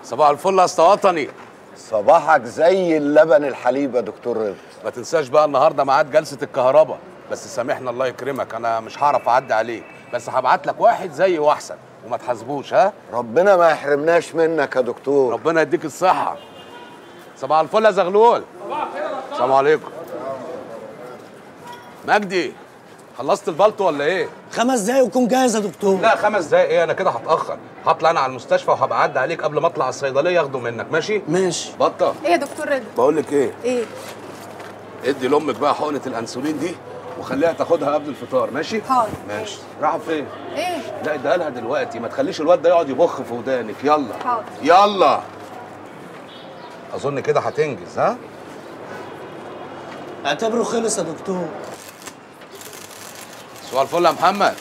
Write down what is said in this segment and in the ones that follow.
صباح الفل يا اسطى وطني صباحك زي اللبن الحليب يا دكتور رضا ما تنساش بقى النهارده ميعاد جلسه الكهرباء بس سامحنا الله يكرمك انا مش هعرف اعدي عليك بس هبعت لك واحد زيه واحسن وما تحاسبوش ها ربنا ما يحرمناش منك يا دكتور ربنا يديك الصحه صباح الفل يا زغلول السلام عليكم مجدي خلصت البلطو ولا ايه خمس دقايق وكون جاهز يا دكتور لا خمس دقايق ايه انا كده هتاخر هطلع انا على المستشفى وهبقى اعدي عليك قبل ما اطلع الصيدليه ياخده منك ماشي ماشي بطه ايه يا دكتور رضا بقول لك ايه ايه ادي لامك بقى حقنه الانسولين دي وخليها تاخدها قبل الفطار ماشي حاضر ماشي رايحه فين ايه لا اديها لها دلوقتي ما تخليش الواد ده يقعد يبخ في ودانك يلا حاضر يلا اظن كده هتنجز ها اعتبره خلص يا دكتور سؤال الفل يا محمد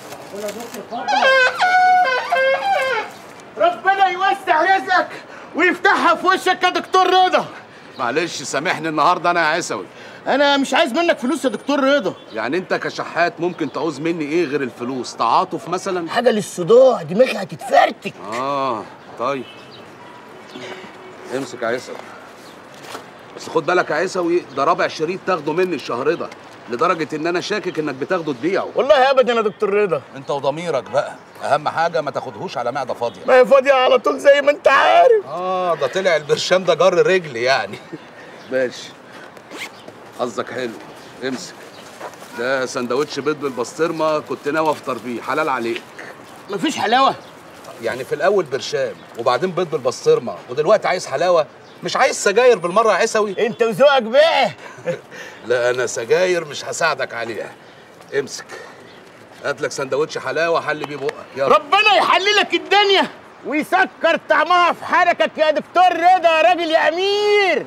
ربنا يوسع رزقك ويفتحها في وشك يا دكتور رضا معلش سامحني النهارده انا يا عيسوي انا مش عايز منك فلوس يا دكتور رضا يعني انت كشحات ممكن تعوز مني ايه غير الفلوس تعاطف مثلا حاجه للصداع دماغي هتتفرتك اه طيب امسك يا عيسوي بس خد بالك يا عيسوي ده رابع شريط تاخده مني الشهر ده لدرجه ان انا شاكك انك بتاخده تبيعه والله ابدا يا دكتور رضا انت وضميرك بقى اهم حاجه ما تاخدهوش على معده فاضيه ما هي فاضيه على طول زي ما انت عارف اه ده طلع البرشام ده جر رجل يعني ماشي حظك حلو امسك ده سندوتش بيض بالبسطرمه كنت ناوي افطر بيه حلال عليك مفيش حلاوه يعني في الاول برشام وبعدين بيض بالبسطرمه ودلوقتي عايز حلاوه مش عايز سجاير بالمره يا عيسوي انت وذوقك بقى لا انا سجاير مش هساعدك عليها امسك هات لك سندوتش حلاوه حل بيه بقك يلا ربنا يحللك الدنيا ويسكر طعمها في حركك يا دكتور رضا يا راجل يا امير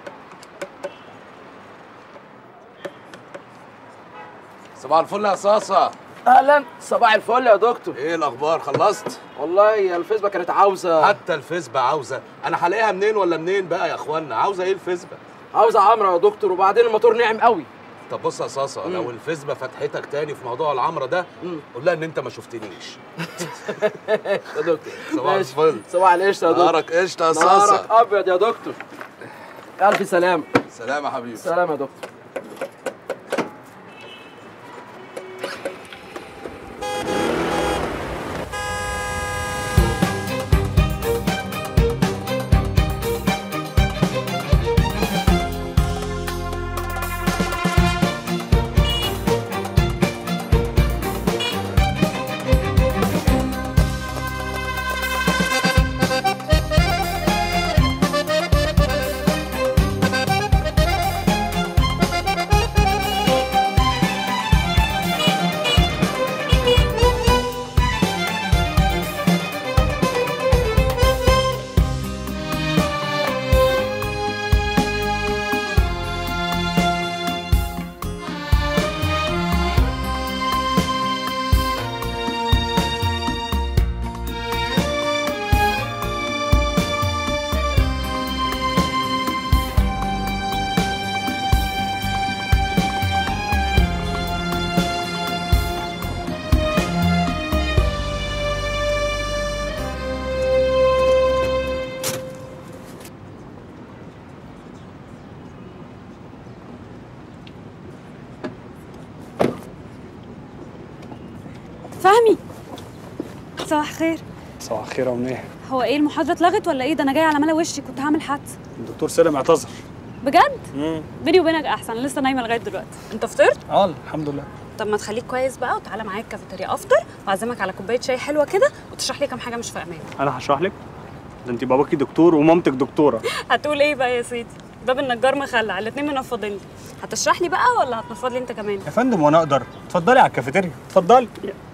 صباح الفل يا صاصه اهلا صباح الفل يا دكتور ايه الاخبار خلصت والله الفيسبا كانت عاوزه حتى الفسبة عاوزة أنا هلاقيها منين ولا منين بقى يا إخوانا عاوزة إيه الفسبة عاوزه عمره يا دكتور وبعدين الموتور ناعم قوي طب بص يا صاصة لو الفسبة فتحتك تاني في موضوع العمرة ده قول لها إن أنت ما شفتنيش يا دكتور صباح ماشي. الفل. صباح القشطه يا دكتور نهارك قشطة يا نهارك صاصة ابيض يا دكتور الف سلام سلام يا حبيبي سلام يا دكتور فهمي صباح الخير صباح الخير يا منيح هو ايه المحاضرة اتلغت ولا ايه ده انا جاية على ملا وشي كنت هعمل حادثة الدكتور سالم اعتذر بجد بيني وبينك احسن لسه نايمة لغاية دلوقتي انت فطرت اه الحمد لله طب ما تخليك كويس بقى وتعالى معايا الكافيتيريا افطر واعزمك على كوباية شاي حلوة كده وتشرح لي كام حاجة مش فاهماها انا هشرح لك ده انت باباكي دكتور ومامتك دكتوره هتقول ايه بقى يا سيدي باب النجار مخلع الاتنين منفضين لي هتشرح لي بقى ولا هتنفض لي انت كمان يا فندم وانا اقدر اتفضلي على الكافيتيريا اتفضلي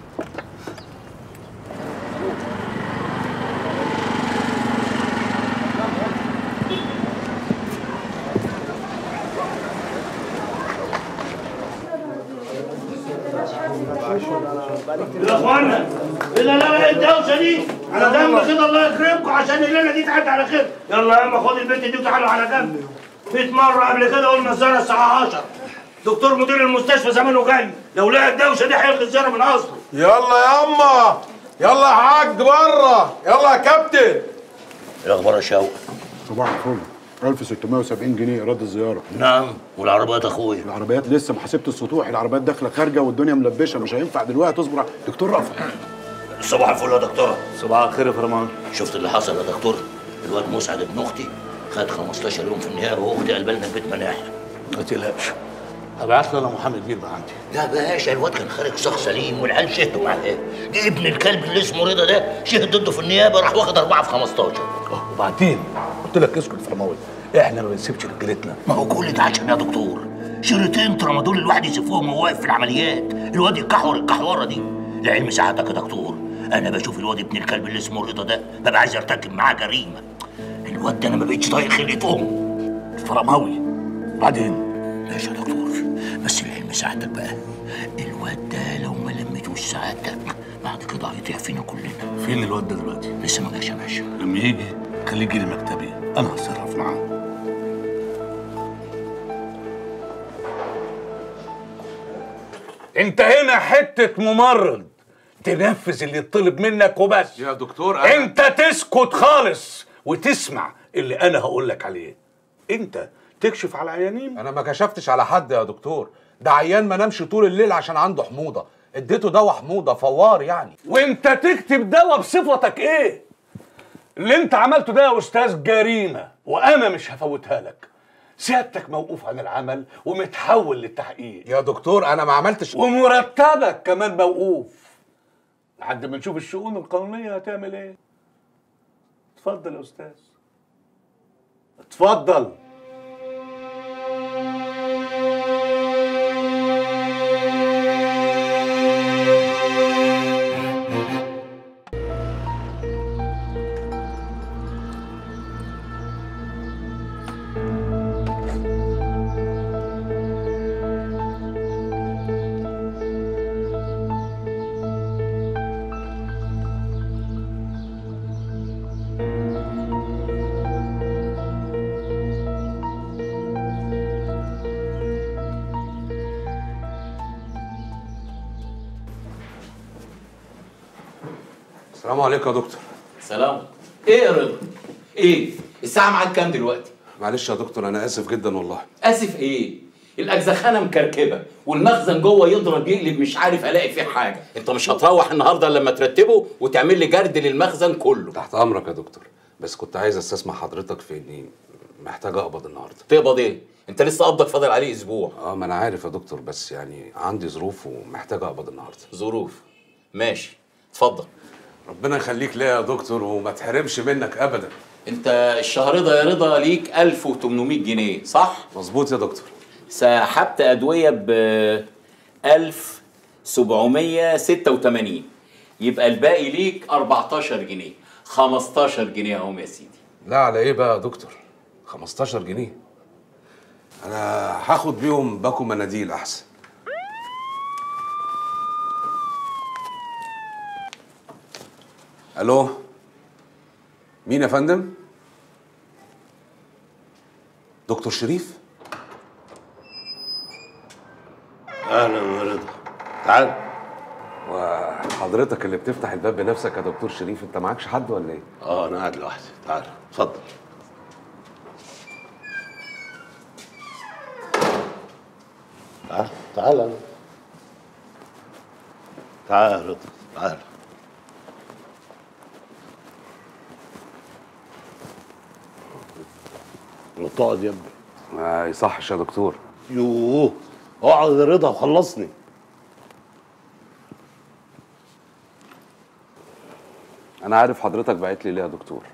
يا اخوانا لا لا لا الدوشه دي على جنب كده الله يكرمكم عشان الليله دي تعدي على خير يلا يا اما خد البنت دي وتعالوا على جنب 100 مره قبل كده قلنا الزياره الساعه 10 دكتور مدير المستشفى زمانه جاي لو لقى الدوشه دي هيلغي الزياره من اصله يلا يا اما يلا يا حاج بره يلا يا كابتن الاخبار يا شوقي صباح الفل 1670 جنيه ايراد الزياره نعم والعربيات اخويا العربيات لسه محاسبه السطوح العربيات داخله خارجه والدنيا ملبشه مش هينفع دلوقتي تصبر على- دكتور رأفت صباح الفل يا دكتور صباح الخير يا فرمان شفت اللي حصل يا دكتور الواد مسعد ابن اختي خد 15 يوم في النهايه واختي قلبلنا البيت مناح ما تقلقش هبعت له انا محامي كبير بقى عندي لا باشا الواد كان خارج شخص سليم والعيال شهدوا معاه جه ابن الكلب اللي اسمه رضا ده شهد ضده في النيابه راح واخد اربعه في 15 وبعدين قلت لك اسكت فرماوي احنا ما بنسيبش رجالتنا ما هو كل ده عشان يا دكتور شريطين ترامادول الواحد يسفهم وهو واقف في العمليات الواد يكحور الكحوره دي لعلم سعادتك يا دكتور انا بشوف الواد ابن الكلب اللي اسمه رضا ده ببقى عايز ارتكب معاه جريمه الواد ده انا ما بقتش طايق خلقه امه فرماوي بعدين ماشي يا دكتور بس العلم سعادتك بقى الواد ده لو ما لميتوش سعادتك بعد كده هيطيح فينا كلنا فين الواد ده دلوقتي لسه ما جاش يا باشا لما يجي خليه يجي لي مكتبي انا هتصرف معاه انت هنا حته ممرض تنفذ اللي يطلب منك وبس يا دكتور أنا... انت تسكت خالص وتسمع اللي انا هقول لك عليه انت تكشف على عيانين انا ما كشفتش على حد يا دكتور ده عيان ما نامش طول الليل عشان عنده حموضه اديته دواء حموضه فوار يعني وانت تكتب دواء بصفتك ايه اللي انت عملته ده يا استاذ جريمه وانا مش هفوتها لك سيادتك موقوف عن العمل ومتحول للتحقيق يا دكتور انا ما عملتش ومرتبك كمان موقوف لحد ما نشوف الشؤون القانونيه هتعمل ايه اتفضل يا استاذ اتفضل السلام عليكم يا دكتور سلام ايه يا رضا ايه الساعه معاك كام دلوقتي معلش يا دكتور انا اسف جدا والله اسف ايه الاجزخانه مكركبه والمخزن جوه يضرب يقلب مش عارف الاقي فيه حاجه انت مش هتروح النهارده لما ترتبه وتعمل لي جرد للمخزن كله تحت امرك يا دكتور بس كنت عايز استسمع حضرتك في اني محتاج اقبض النهارده تقبض ايه انت لسه قبضك فاضل عليه اسبوع اه ما انا عارف يا دكتور بس يعني عندي ظروف ومحتاج اقبض النهارده ظروف ماشي اتفضل ربنا يخليك ليا يا دكتور وما تحرمش منك ابدا انت الشهر ده يا رضا ليك 1800 جنيه صح مظبوط يا دكتور سحبت ادويه ب 1786 يبقى الباقي ليك 14 جنيه 15 جنيه اهم يا سيدي لا على ايه بقى يا دكتور 15 جنيه انا هاخد بيهم باكو مناديل احسن الو مين يا فندم دكتور شريف اهلا يا رضا تعال وحضرتك اللي بتفتح الباب بنفسك يا دكتور شريف انت معكش حد ولا ايه اه انا قاعد لوحدي تعال اتفضل تعال تعال تعال يا رضا تعال ما تقعد يا ابني ما يصحش يا دكتور يوه اقعد يا رضا وخلصني انا عارف حضرتك بعت لي ليه يا دكتور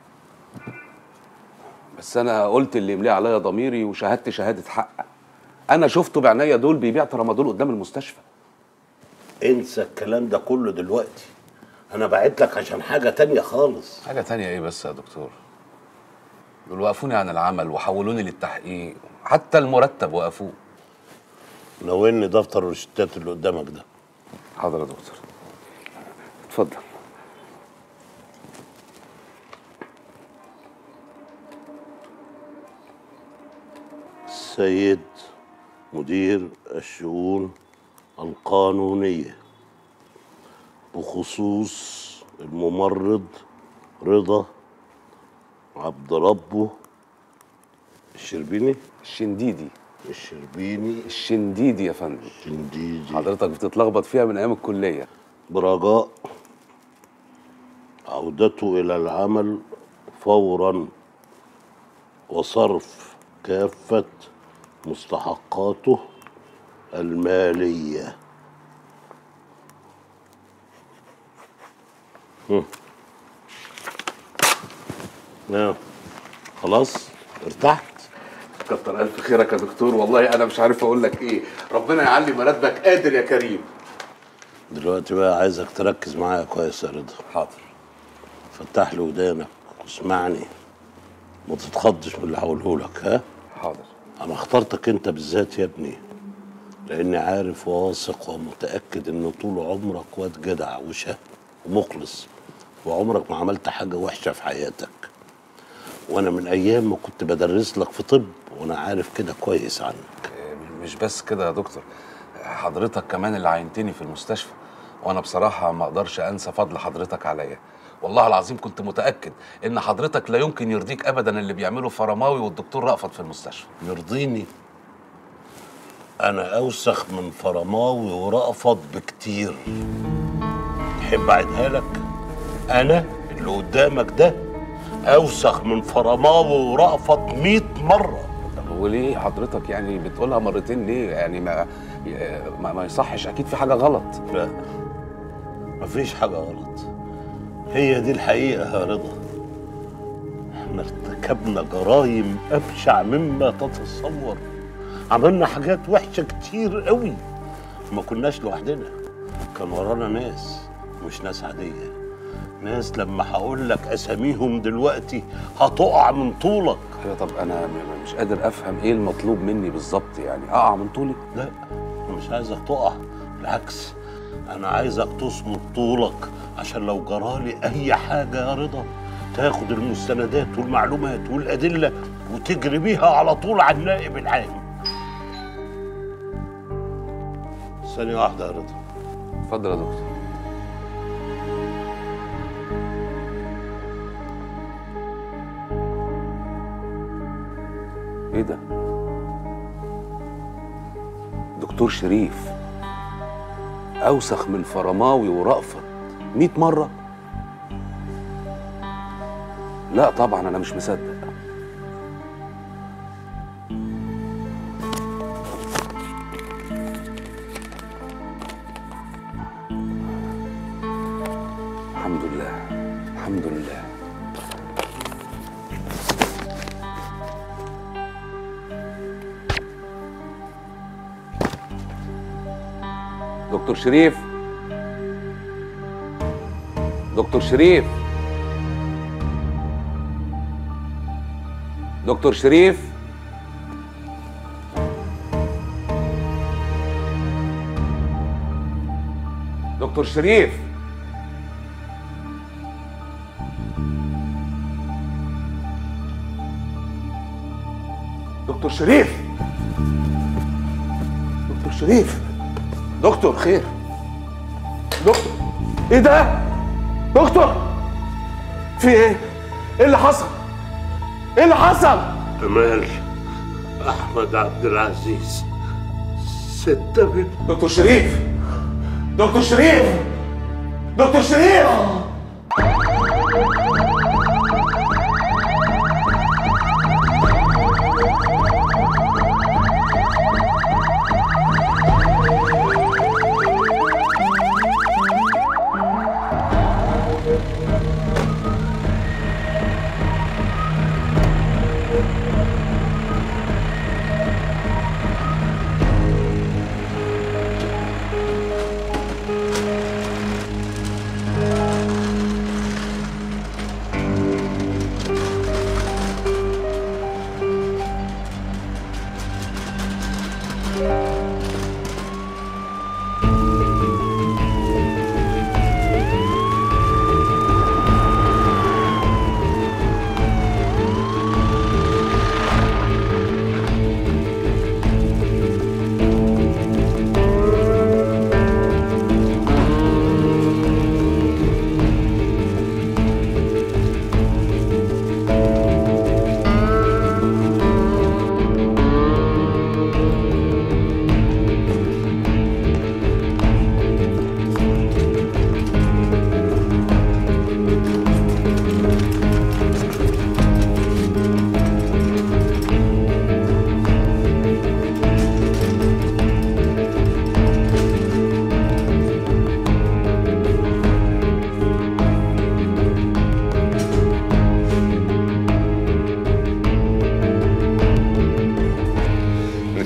بس انا قلت اللي يمليه عليا ضميري وشهادتي شهاده حق انا شفته بعينيا دول بيبيع ترامادول قدام المستشفى انسى الكلام ده كله دلوقتي انا بعت لك عشان حاجه تانية خالص حاجه تانية ايه بس يا دكتور دول وقفوني عن العمل وحولوني للتحقيق حتى المرتب وقفوه لو ان دفتر الروشتات اللي قدامك ده حاضر يا دكتور اتفضل السيد مدير الشؤون القانونية بخصوص الممرض رضا عبد ربه الشربيني الشنديدي الشربيني الشنديدي يا فندم الشنديدي حضرتك بتتلخبط فيها من ايام الكليه برجاء عودته إلى العمل فورا وصرف كافة مستحقاته المالية هم. نعم خلاص ارتحت كتر الف خيرك يا دكتور والله انا مش عارف اقول لك ايه ربنا يعلي مراتبك قادر يا كريم دلوقتي بقى عايزك تركز معايا كويس يا رضا حاضر فتح لي ودانك واسمعني ما تتخضش من اللي هقوله لك ها حاضر انا اخترتك انت بالذات يا ابني لاني عارف وواثق ومتاكد ان طول عمرك واد جدع وشه ومخلص وعمرك ما عملت حاجه وحشه في حياتك وانا من ايام ما كنت بدرس لك في طب وانا عارف كده كويس عنك مش بس كده يا دكتور حضرتك كمان اللي عينتني في المستشفى وانا بصراحه ما اقدرش انسى فضل حضرتك عليا والله العظيم كنت متاكد ان حضرتك لا يمكن يرضيك ابدا اللي بيعمله فرماوي والدكتور رأفت في المستشفى يرضيني انا اوسخ من فرماوي ورأفت بكتير تحب اعيدها لك انا اللي قدامك ده اوسخ من فرماوي ورأفت 100 مره طب وليه حضرتك يعني بتقولها مرتين ليه يعني ما ما, ما يصحش اكيد في حاجه غلط لا مفيش حاجه غلط هي دي الحقيقه يا رضا احنا ارتكبنا جرائم ابشع مما تتصور عملنا حاجات وحشه كتير قوي ما كناش لوحدنا كان ورانا ناس مش ناس عاديه ناس لما هقول لك اساميهم دلوقتي هتقع من طولك ايوه طب انا م- م- مش قادر افهم ايه المطلوب مني بالظبط يعني اقع من طولي لا انا مش عايزك تقع بالعكس انا عايزك تصمد طولك عشان لو جرالي اي حاجه يا رضا تاخد المستندات والمعلومات والادله وتجري بيها على طول على النائب العام ثانيه واحده يا رضا اتفضل يا دكتور ايه ده دكتور شريف اوسخ من فرماوي ورأفت 100 مره لا طبعا انا مش مصدق الحمد لله الحمد لله دكتور شريف دكتور شريف دكتور شريف دكتور شريف دكتور شريف دكتور شريف دكتور خير دكتور ايه ده دكتور في ايه ايه اللي حصل ايه اللي حصل جمال احمد عبد العزيز ستة بنت دكتور شريف دكتور شريف دكتور شريف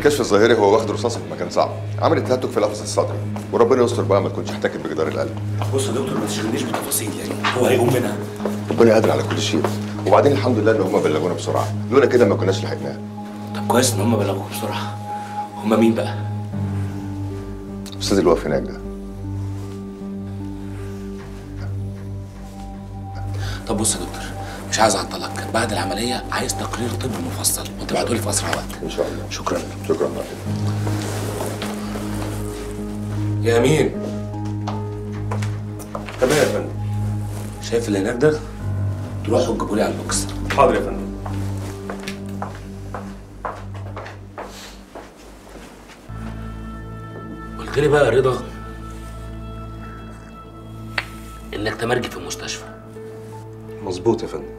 بالكشف الظاهري هو واخد رصاصه في مكان صعب عمل تهتك في القفص الصدري وربنا يستر بقى ما تكونش احتكت بجدار القلب بص يا دكتور ما تشغلنيش بالتفاصيل يعني هو هيقوم منها ربنا قادر على كل شيء وبعدين الحمد لله ان هم بلغونا بسرعه لولا كده ما كناش لحقناه طب كويس ان هم بلغوك بسرعه هم مين بقى؟ الاستاذ اللي واقف هناك ده طب بص يا دكتور مش عايز اعطلك بعد العمليه عايز تقرير طبي مفصل وتبعته لي في اسرع وقت ان شاء الله شكرا شكرا يا امين تمام يا فندم شايف اللي هناك ده؟ تروحوا تجيبوا لي على البوكس حاضر يا فندم قلت لي بقى يا رضا انك تمرجي في المستشفى مظبوط يا فندم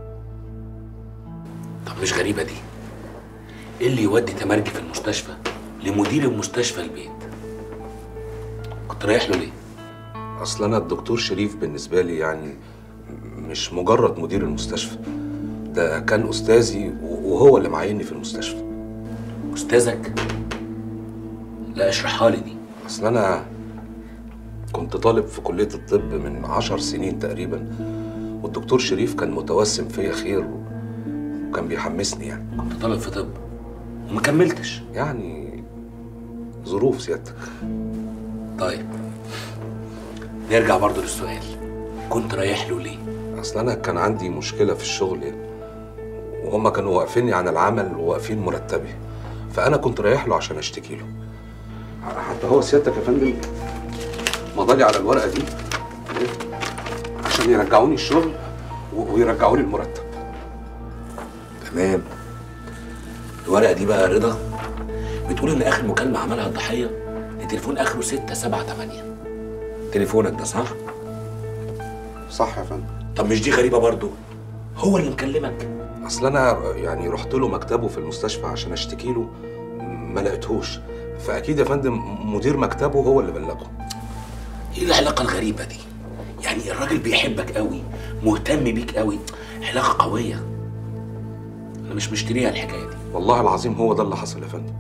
طب مش غريبه دي ايه اللي يودي تمرجي في المستشفى لمدير المستشفى البيت كنت رايح له ليه اصل انا الدكتور شريف بالنسبه لي يعني مش مجرد مدير المستشفى ده كان استاذي وهو اللي معيني في المستشفى استاذك لا اشرحها لي دي اصل انا كنت طالب في كليه الطب من عشر سنين تقريبا والدكتور شريف كان متوسم فيا خير وكان بيحمسني يعني كنت طالب في طب وما كملتش يعني ظروف سيادتك طيب نرجع برضو للسؤال كنت رايح له ليه اصل انا كان عندي مشكله في الشغل وهم كانوا واقفيني عن العمل وواقفين مرتبي فانا كنت رايح له عشان اشتكي له حتى هو سيادتك يا فندم مضالي على الورقه دي عشان يرجعوني الشغل و- ويرجعوني المرتب تمام الورقه دي بقى يا رضا بتقول ان اخر مكالمه عملها الضحيه لتليفون اخره 6 7 8 تليفونك ده صح صح يا فندم طب مش دي غريبه برضو هو اللي مكلمك اصل انا يعني رحت له مكتبه في المستشفى عشان اشتكي له ما لقيتهوش فاكيد يا فندم مدير مكتبه هو اللي بلغه ايه العلاقه الغريبه دي يعني الراجل بيحبك قوي مهتم بيك قوي علاقه قويه انا مش مشتريها الحكايه دي والله العظيم هو ده اللي حصل يا فندم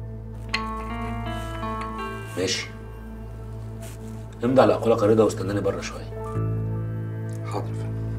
ماشي امضي على اقوالك يا رضا واستناني بره شويه حاضر يا فندم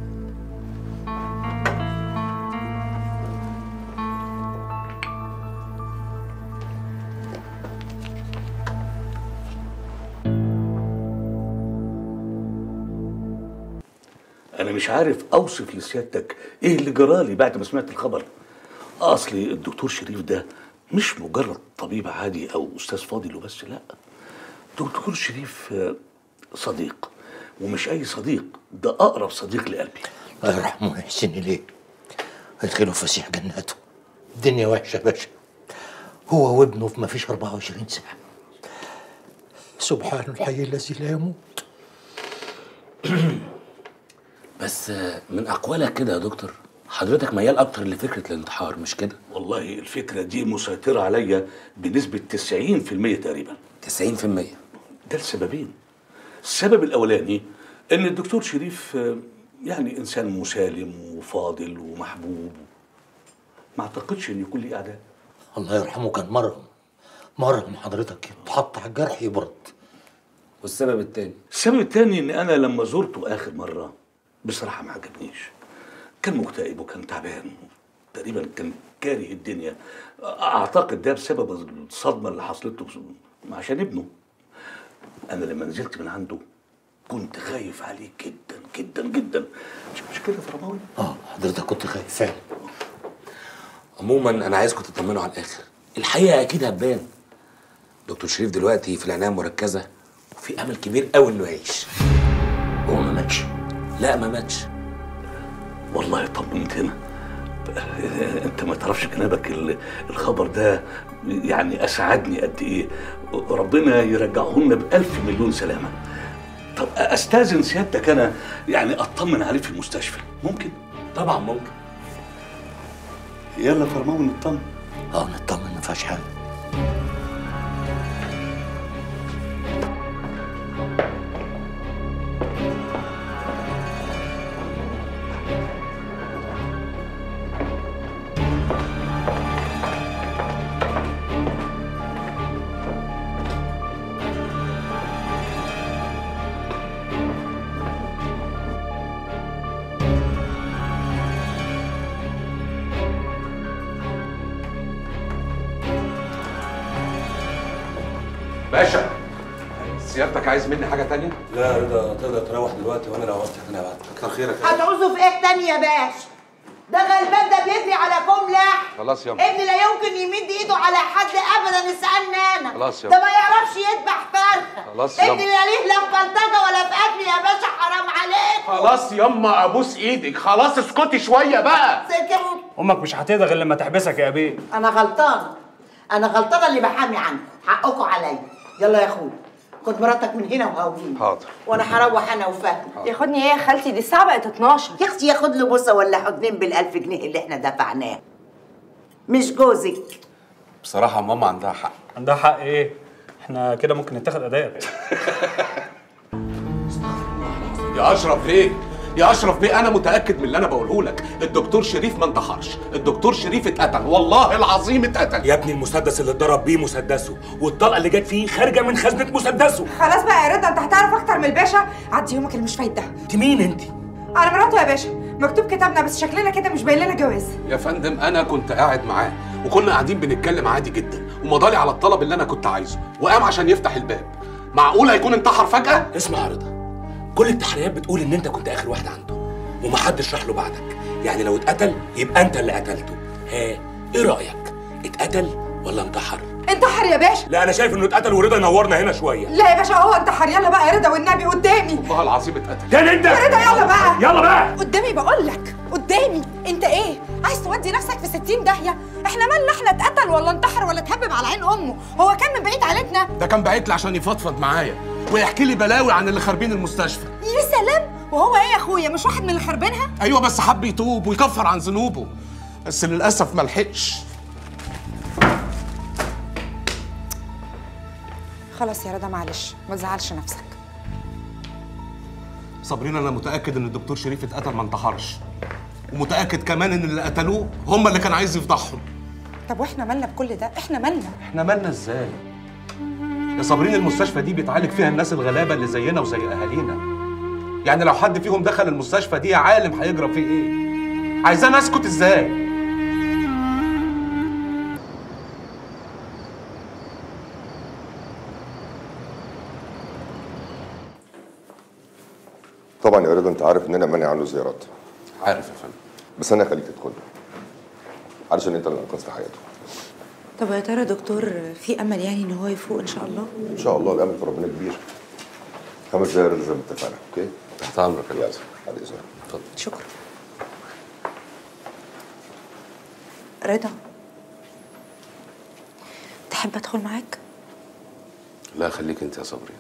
انا مش عارف اوصف لسيادتك ايه اللي جرالي بعد ما سمعت الخبر اصلي الدكتور شريف ده مش مجرد طبيب عادي او استاذ فاضل وبس لا دكتور شريف آه، صديق ومش اي صديق ده اقرب صديق لقلبي الله يرحمه ويحسن إليه ويدخله فسيح جناته الدنيا وحشة يا باشا هو وابنه في ما فيش 24 ساعة سبحان الحي الذي لا يموت بس آه، من اقوالك كده يا دكتور حضرتك ميال اكتر لفكره الانتحار مش كده والله الفكره دي مسيطره عليا بنسبه 90% تقريبا 90% ده لسببين السبب الاولاني ان الدكتور شريف آه، يعني انسان مسالم وفاضل ومحبوب ما اعتقدش ان يكون لي اعداء الله يرحمه كان مرهم مرهم حضرتك يتحط على الجرح يبرد والسبب التاني السبب التاني ان انا لما زرته اخر مره بصراحه ما عجبنيش كان مكتئب وكان تعبان تقريبا كان كاره الدنيا اعتقد ده بسبب الصدمه اللي حصلت له عشان ابنه انا لما نزلت من عنده كنت خايف عليه جدا جدا جدا مش مش كده يا فرماوي اه حضرتك كنت خايف فعلا عموما انا عايزكم تطمنوا على الاخر الحقيقه اكيد هتبان دكتور شريف دلوقتي في العنايه المركزه وفي امل كبير قوي انه يعيش هو ما ماتش لا ما ماتش والله طمنتنا انت ما تعرفش جنابك ال- الخبر ده يعني اسعدني قد ايه ربنا يرجعه لنا بالف مليون سلامه طب استاذن سيادتك انا يعني اطمن عليه في المستشفى ممكن طبعا ممكن يلا فرماوي نطمن اه نطمن ما فيهاش حاجه باشا سيادتك عايز مني حاجه تانية؟ لا رضا تقدر تروح دلوقتي وانا لو عوزت انا بعد كتر خيرك هتعوزوا في ايه تاني يا باشا ده غلبان ده بيجري على كوم لحم خلاص ياما ابني لا يمكن يمد ايده على حد ابدا يسالني انا خلاص ده ياما ما يعرفش يذبح فرخه خلاص ياما. ابني لا ليه لا في بلطجه ولا في قتل يا باشا حرام عليك خلاص ياما ابوس ايدك خلاص اسكتي شويه بقى سكت امك مش هتقدر غير لما تحبسك يا بيه انا غلطانه انا غلطانه اللي بحامي عنه حقكم عليا يلا يا اخويا خد مراتك من هنا وهويني حاضر وانا هروح انا وفهمي ياخدني ايه يا خالتي دي الساعه بقت 12 يا اختي ياخد له بوسه ولا حضنين بالألف جنيه اللي احنا دفعناه مش جوزك بصراحه ماما عندها حق عندها حق ايه احنا كده ممكن نتاخد اداب يا اشرف ليه يا اشرف بيه انا متاكد من اللي انا بقوله لك الدكتور شريف ما انتحرش الدكتور شريف اتقتل والله العظيم اتقتل يا ابني المسدس اللي اتضرب بيه مسدسه والطلقه اللي جت فيه خارجه من خزنه مسدسه خلاص بقى يا رضا انت هتعرف اكتر من الباشا عدي يومك اللي مش فايده انت مين انت انا مراته يا باشا مكتوب كتابنا بس شكلنا كده مش باين لنا جواز يا فندم انا كنت قاعد معاه وكنا قاعدين بنتكلم عادي جدا ومضالي على الطلب اللي انا كنت عايزه وقام عشان يفتح الباب معقول هيكون انتحر فجاه اسمع يا رضا كل التحريات بتقول ان انت كنت اخر واحد عنده ومحدش راح له بعدك يعني لو اتقتل يبقى انت اللي قتلته ها ايه رايك اتقتل ولا انتحر انتحر يا باشا لا انا شايف انه اتقتل ورضا نورنا هنا شويه لا يا باشا هو انتحر يلا بقى يا رضا والنبي قدامي والله العظيم اتقتل كان انت يا رضا يلا بقى يلا بقى قدامي بقول لك قدامي انت ايه عايز تودي نفسك في 60 داهيه احنا مالنا احنا اتقتل ولا انتحر ولا اتهبب على عين امه هو كان من بعيد عيلتنا ده كان باعت لي عشان يفضفض معايا ويحكي لي بلاوي عن اللي خاربين المستشفى يا سلام وهو ايه يا اخويا مش واحد من اللي خربانها ايوه بس حب يتوب ويكفر عن ذنوبه بس للاسف ما لحقش خلاص يا رضا معلش ما تزعلش نفسك صابرين انا متاكد ان الدكتور شريف اتقتل ما انتحرش ومتاكد كمان ان اللي قتلوه هم اللي كان عايز يفضحهم طب واحنا مالنا بكل ده احنا مالنا احنا مالنا ازاي يا صابرين المستشفى دي بيتعالج فيها الناس الغلابه اللي زينا وزي اهالينا يعني لو حد فيهم دخل المستشفى دي يا عالم هيجرى فيه ايه عايزانا اسكت ازاي طبعا يا رضا انت عارف ان انا مانع عنه زيارات عارف يا فندم بس انا خليك تدخل علشان انت اللي انقذت حياته طب يا ترى دكتور في امل يعني ان هو يفوق ان شاء الله ان شاء الله الامل في ربنا كبير خمس دقايق يا رضا زي ما اتفقنا اوكي تحت امرك يا بعد اذنك اتفضل شكرا رضا تحب ادخل معاك لا خليك انت يا صبري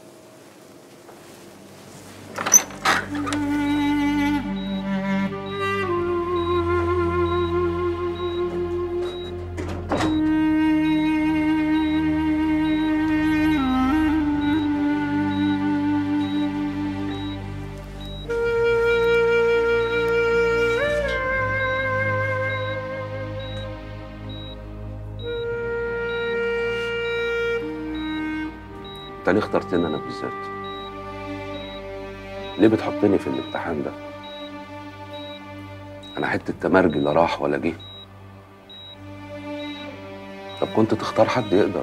انت ليه اخترتني انا بالذات ليه بتحطني في الامتحان ده انا حته تمرجي لا راح ولا جه طب كنت تختار حد يقدر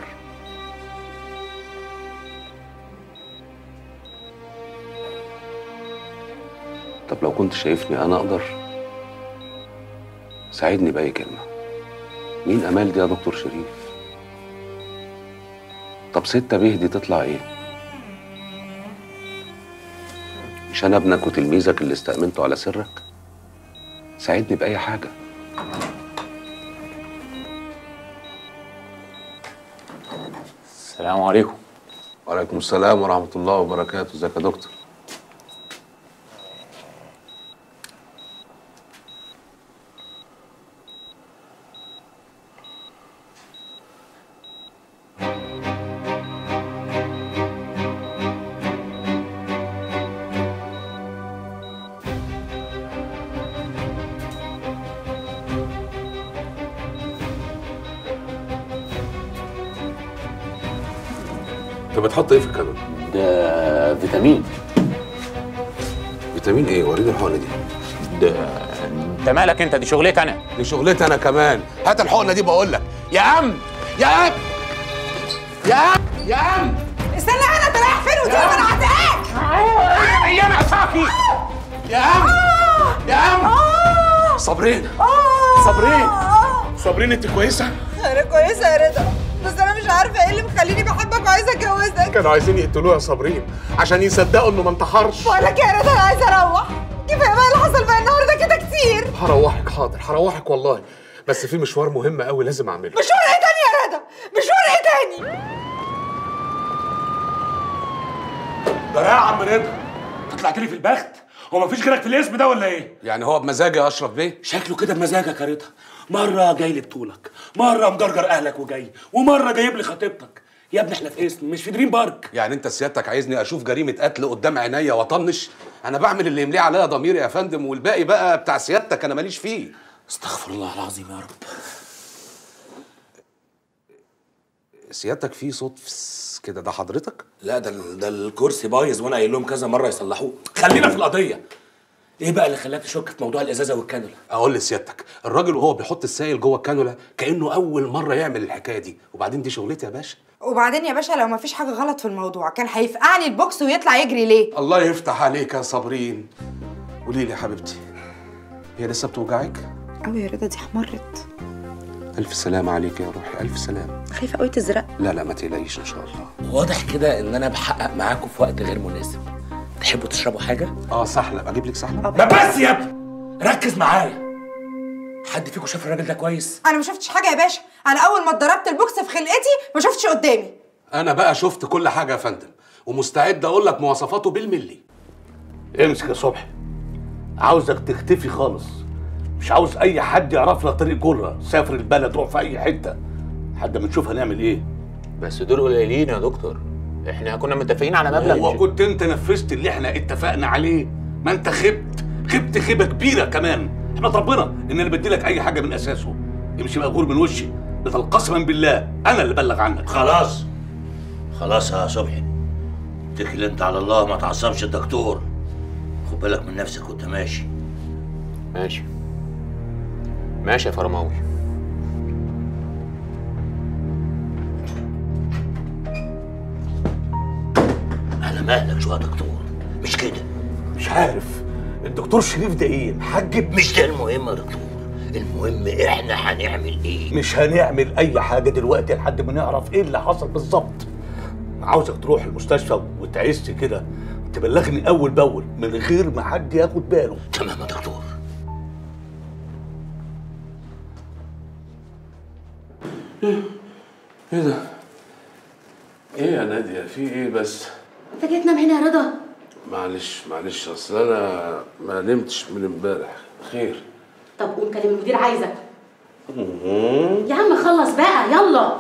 طب لو كنت شايفني انا اقدر ساعدني باي كلمه مين امال دي يا دكتور شريف طب ستة بيه دي تطلع ايه مش انا ابنك وتلميذك اللي استأمنته على سرك ساعدني بأي حاجة السلام عليكم وعليكم السلام ورحمة الله وبركاته ازيك يا دكتور انت بتحط ايه في الكانون؟ ده فيتامين فيتامين ايه؟ وريني الحقنة دي ده انت مالك انت دي شغلتي انا دي شغلتي انا كمان هات الحقنة دي بقول لك يا عم يا عم يا عم يا عم استنى هنا انت رايح فين ودي انا هتقاك يا معصاكي يا عم يا عم صابرين صابرين صابرين انت كويسه انا كويسه يا رضا بس انا مش عارفه ايه اللي مخليني بحبك وعايزه اتجوزك كانوا عايزين يقتلوها يا صابرين عشان يصدقوا انه ما انتحرش بقول لك يا رضا انا عايزه اروح كفايه بقى اللي حصل بقى النهارده كده كتير هروحك حاضر هروحك والله بس في مشوار مهم قوي لازم اعمله مشوار ايه تاني يا رضا مشوار ايه تاني ده يا عم رضا انت طلعت لي في البخت هو مفيش غيرك في الاسم ده ولا ايه يعني هو بمزاجي يا اشرف بيه شكله كده بمزاجك يا رضا مره جاي لي بطولك مره مجرجر اهلك وجاي ومره جايب لي خطيبتك يا ابني احنا في اسم مش في دريم بارك يعني انت سيادتك عايزني اشوف جريمه قتل قدام عينيا واطنش انا بعمل اللي يمليه عليا ضميري يا فندم والباقي بقى بتاع سيادتك انا ماليش فيه استغفر الله العظيم يا رب سيادتك في صوت فس كده ده حضرتك لا ده ال- ده الكرسي بايظ وانا قايل لهم كذا مره يصلحوه خلينا في القضيه ايه بقى اللي خلاك تشك في موضوع الازازه والكانولا اقول لسيادتك الراجل وهو بيحط السائل جوه الكانولا كانه اول مره يعمل الحكايه دي وبعدين دي شغلتي يا باشا وبعدين يا باشا لو مفيش حاجه غلط في الموضوع كان هيفقعني البوكس ويطلع يجري ليه الله يفتح عليك يا صابرين قولي لي يا حبيبتي هي لسه بتوجعك قوي يا رضا دي احمرت الف سلامه عليك يا روحي الف سلامه خايفه قوي تزرق لا لا ما تقلقيش ان شاء الله واضح كده ان انا بحقق معاكم في وقت غير مناسب تحبوا تشربوا حاجه اه سحلب اجيب لك سحلب ما بس يا ابني ركز معايا حد فيكم شاف الراجل ده كويس انا ما شفتش حاجه يا باشا انا اول ما اتضربت البوكس في خلقتي ما شفتش قدامي انا بقى شفت كل حاجه يا فندم ومستعد اقول لك مواصفاته بالملي امسك يا صبحي عاوزك تختفي خالص مش عاوز اي حد يعرف لك طريق جره سافر البلد روح في اي حته لحد ما نشوف هنعمل ايه بس دول قليلين يا دكتور احنا كنا متفقين على مبلغ هو مش- كنت انت نفذت اللي احنا اتفقنا عليه ما انت خبت خبت خيبه كبيره كمان احمد ربنا ان انا بديلك اي حاجه من اساسه امشي مقهور من وشي ده قسما بالله انا اللي بلغ عنك خلاص خلاص يا صبحي اتكل انت على الله ما تعصبش الدكتور خد بالك من نفسك وانت ماشي ماشي ماشي يا فرماوي على مهلك شو يا دكتور مش كده مش عارف الدكتور شريف ده ايه محجب مش ده المهم يا دكتور المهم احنا هنعمل ايه مش هنعمل اي حاجه دلوقتي لحد ما نعرف ايه اللي حصل بالظبط عاوزك تروح المستشفى وتعس كده تبلغني اول باول من غير ما حد ياخد باله تمام يا دكتور ايه ده ايه يا ناديه في ايه بس انت جيت تنام هنا يا رضا معلش معلش اصل انا ما نمتش من امبارح خير طب قوم كلم المدير عايزك يا عم خلص بقى يلا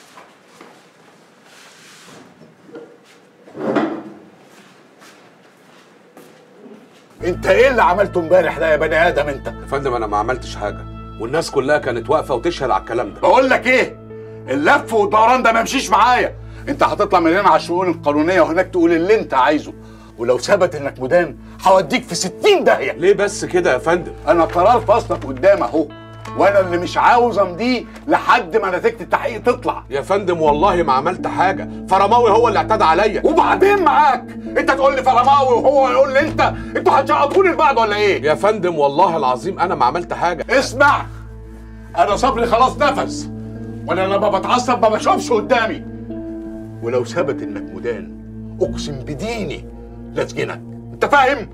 انت ايه اللي عملته امبارح ده يا بني ادم انت يا فندم انا ما عملتش حاجه والناس كلها كانت واقفه وتشهد على الكلام ده بقول لك ايه اللف والدوران ده ما يمشيش معايا انت هتطلع من هنا على الشؤون القانونيه وهناك تقول اللي انت عايزه ولو ثبت انك مدان هوديك في 60 داهيه ليه بس كده يا فندم انا قرار فصلك قدام اهو وانا اللي مش عاوز امضيه لحد ما نتيجه التحقيق تطلع يا فندم والله ما عملت حاجه فرماوي هو اللي اعتدى عليا وبعدين معاك انت تقول لي فرماوي وهو يقول لي انت انتوا هتشقطوني لبعض ولا ايه يا فندم والله العظيم انا ما عملت حاجه اسمع انا صبري خلاص نفس وانا لما بتعصب ما بشوفش قدامي ولو ثبت انك مدان اقسم بديني لاسجنك انت فاهم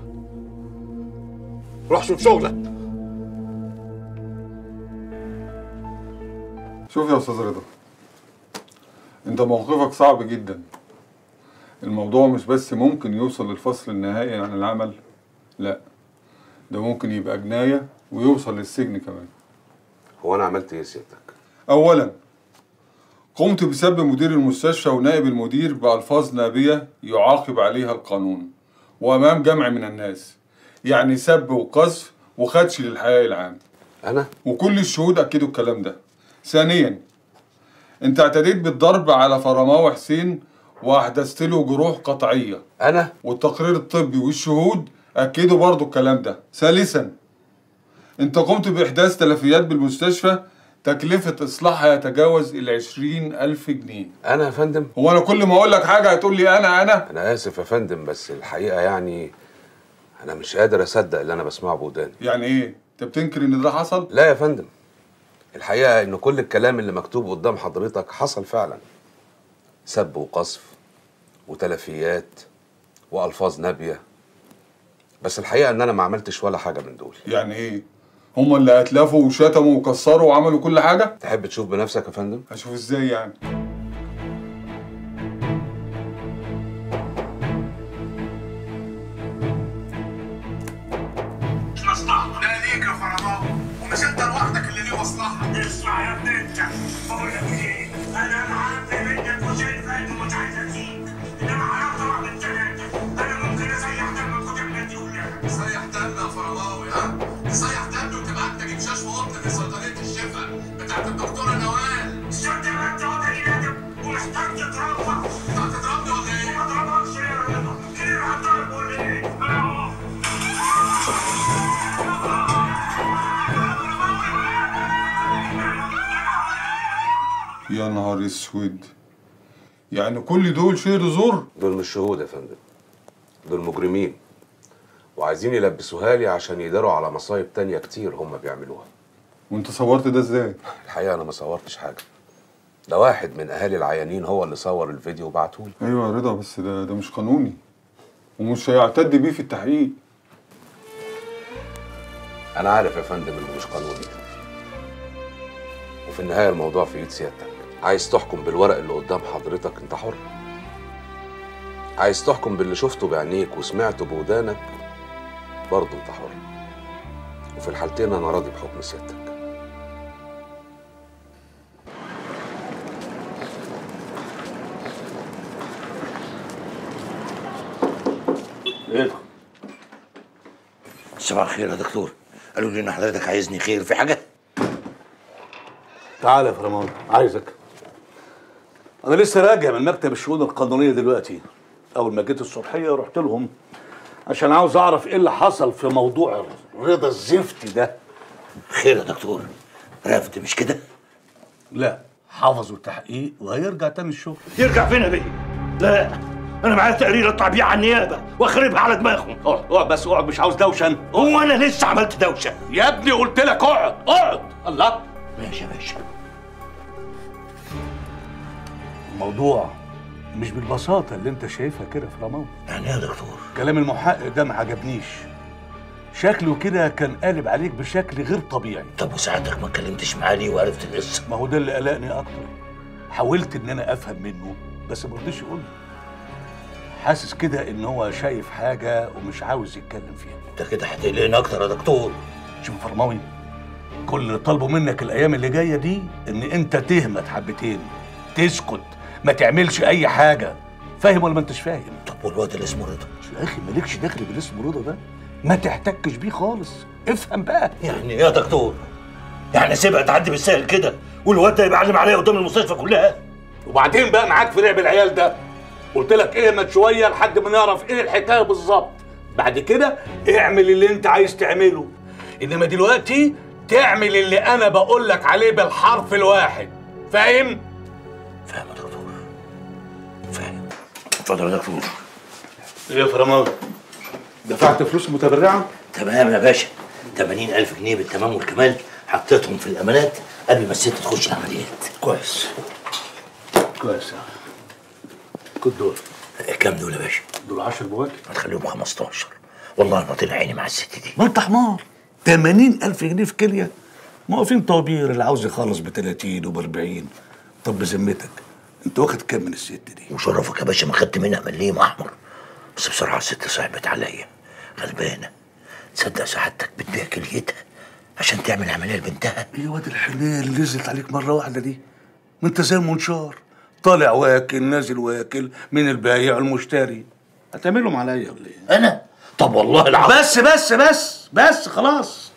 روح شوف شغلك شوف يا استاذ رضا انت موقفك صعب جدا الموضوع مش بس ممكن يوصل للفصل النهائي عن العمل لا ده ممكن يبقى جناية ويوصل للسجن كمان هو انا عملت ايه سيادتك اولا قمت بسب مدير المستشفى ونائب المدير بألفاظ نابية يعاقب عليها القانون وأمام جمع من الناس يعني سب وقذف وخدش للحياء العام أنا؟ وكل الشهود أكدوا الكلام ده ثانيا أنت اعتديت بالضرب على فرماوي حسين وأحدثت له جروح قطعية أنا؟ والتقرير الطبي والشهود أكدوا برضو الكلام ده ثالثا أنت قمت بإحداث تلفيات بالمستشفى تكلفة إصلاحها يتجاوز ال 20000 جنيه انا يا فندم هو أنا كل ما أقول لك حاجة هتقول لي أنا أنا انا اسف يا فندم بس الحقيقه يعني انا مش قادر اصدق اللي انا بسمعه بوداني يعني إيه؟ أنت بتنكر إن ده حصل؟ لا يا فندم الحقيقه ان كل الكلام اللي مكتوب قدام حضرتك حصل فعلا سب وقذف وتلفيات والفاظ نابيه بس الحقيقه ان انا ما عملتش ولا حاجه من دول يعني إيه؟ هما اللي أتلفوا وشتموا وكسروا وعملوا كل حاجة؟ تحب تشوف بنفسك يا فندم هشوف إزاي يعني؟ مش مصلحة لا ليك يا فرماوي ومش انت لوحدك اللي ليه مصلحة اسمع يا ابني انت بقول لك ايه انا معاك منك وشايف قلبي ومش عايز اسيب انما عرفت واحد من ثلاثة انا ممكن اسيح دم الكتب اللي دي كلها سيح دم يا فرماوي ها تسيح دم وتبعت لك مشاش في قطن في صيدليه الشفا بتاعت الدكتوره نوال شد ما انت وضعي نادم ومحتاج تتربى انت هتضربني ولا ايه؟ ما اضربكش يا رضا كتير هتضرب ولا ايه؟ انا اهو يا نهار اسود يعني كل دول شهر زور دول مش شهود يا فندم دول مجرمين وعايزين يلبسوها لي عشان يداروا على مصايب تانية كتير هم بيعملوها وانت صورت ده ازاي الحقيقة أنا ما صورتش حاجة ده واحد من أهالي العيانين هو اللي صور الفيديو وبعتهولي ايوه يا رضا بس ده ده مش قانوني ومش هيعتد بيه في التحقيق أنا عارف يا فندم إنه مش قانوني وفي النهاية الموضوع في إيد سيادتك عايز تحكم بالورق اللي قدام حضرتك أنت حر عايز تحكم باللي شفته بعينيك وسمعته بودانك برضه أنت حر وفي الحالتين أنا راضي بحكم سيادتك ايه صباح الخير يا دكتور قالوا لي ان حضرتك عايزني خير في حاجه تعالى يا فرمان عايزك انا لسه راجع من مكتب الشؤون القانونيه دلوقتي اول ما جيت الصبحيه رحت لهم عشان عاوز اعرف ايه اللي حصل في موضوع رضا الزفت ده خير يا دكتور رفض مش كده لا حافظوا التحقيق وهيرجع تاني الشغل يرجع فين يا بيه؟ لا انا معايا تقرير اطلع بيه على النيابه واخربها على دماغهم اقعد اقعد بس اقعد مش عاوز دوشه أنا. هو انا لسه عملت دوشه يا ابني قلت لك اقعد اقعد الله ماشي يا باشا الموضوع مش بالبساطه اللي انت شايفها كده في رمضان يعني ايه يا دكتور كلام المحقق ده ما عجبنيش شكله كده كان قالب عليك بشكل غير طبيعي طب وساعتك ما اتكلمتش معاه ليه وعرفت القصه ما هو ده اللي قلقني اكتر حاولت ان انا افهم منه بس ما رضيش يقول لي حاسس كده ان هو شايف حاجه ومش عاوز يتكلم فيها انت كده هتقلقني اكتر يا دكتور شوف يا فرماوي كل اللي طالبه منك الايام اللي جايه دي ان انت تهمت حبتين تسكت ما تعملش اي حاجه فاهم ولا ما انتش فاهم طب والواد اللي اسمه رضا يا اخي مالكش دخل بالاسم رضا ده ما تحتكش بيه خالص افهم بقى يعني ايه يا دكتور؟ يعني سيبها تعدي بالسهل كده والواد ده يبقى علم عليا قدام المستشفى كلها وبعدين بقى معاك في لعب العيال ده قلت لك اهمت شويه لحد ما نعرف ايه الحكايه بالظبط بعد كده اعمل اللي انت عايز تعمله انما دلوقتي تعمل اللي انا بقول لك عليه بالحرف الواحد فاهم فاهم يا دكتور فاهم اتفضل يا دكتور ايه يا فرمان دفعت فلوس متبرعه تمام يا باشا 80000 جنيه بالتمام والكمال حطيتهم في الامانات قبل ما الست تخش العمليات كويس كويس خد دول كام دول يا باشا؟ دول 10 بواكي هتخليهم 15 والله انا طلع عيني مع الست دي ما انت حمار 80000 جنيه في كليه موقفين طوابير اللي عاوز يخلص ب 30 وب 40 طب بذمتك انت واخد كام من الست دي؟ وشرفك يا باشا ما خدت منها مليم احمر بس بصراحه الست صعبت عليا غلبانه تصدق سعادتك بتبيع كليتها عشان تعمل عمليه لبنتها يا واد الحلال اللي نزلت عليك مره واحده دي ما انت زي المنشار طالع واكل نازل واكل من البايع المشتري هتعملهم عليا ولا ايه؟ انا طب والله العظيم بس بس بس بس خلاص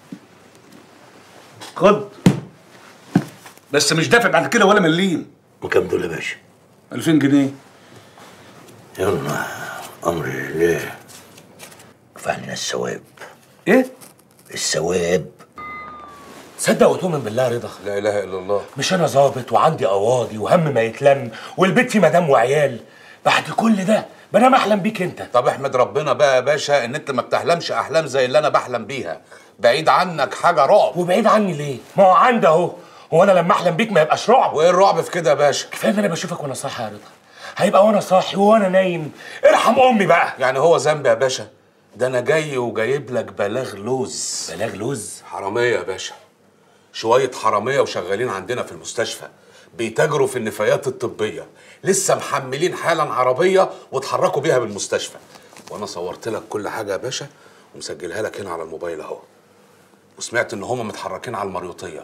خد بس مش دافع بعد كده ولا مليم وكم دول يا باشا؟ 2000 جنيه يلا امر لله ادفع لنا الثواب ايه؟ الثواب صدق وتؤمن بالله رضا لا اله الا الله مش انا ظابط وعندي قواضي وهم ما يتلم والبيت فيه مدام وعيال بعد كل ده بنام احلم بيك انت طب احمد ربنا بقى يا باشا ان انت ما بتحلمش احلام زي اللي انا بحلم بيها بعيد عنك حاجه رعب وبعيد عني ليه ما هو عندي اهو هو انا لما احلم بيك ما يبقاش رعب وايه الرعب في كده يا باشا كفايه ان انا بشوفك وانا صاحي يا رضا هيبقى وانا صاحي وانا نايم ارحم امي بقى يعني هو ذنبي يا باشا ده انا جاي وجايب لك بلاغ لوز بلاغ لوز حراميه يا باشا شويه حراميه وشغالين عندنا في المستشفى بيتاجروا في النفايات الطبيه لسه محملين حالا عربيه واتحركوا بيها بالمستشفى وانا صورت لك كل حاجه يا باشا ومسجلها لك هنا على الموبايل اهو وسمعت ان هم متحركين على المريوطيه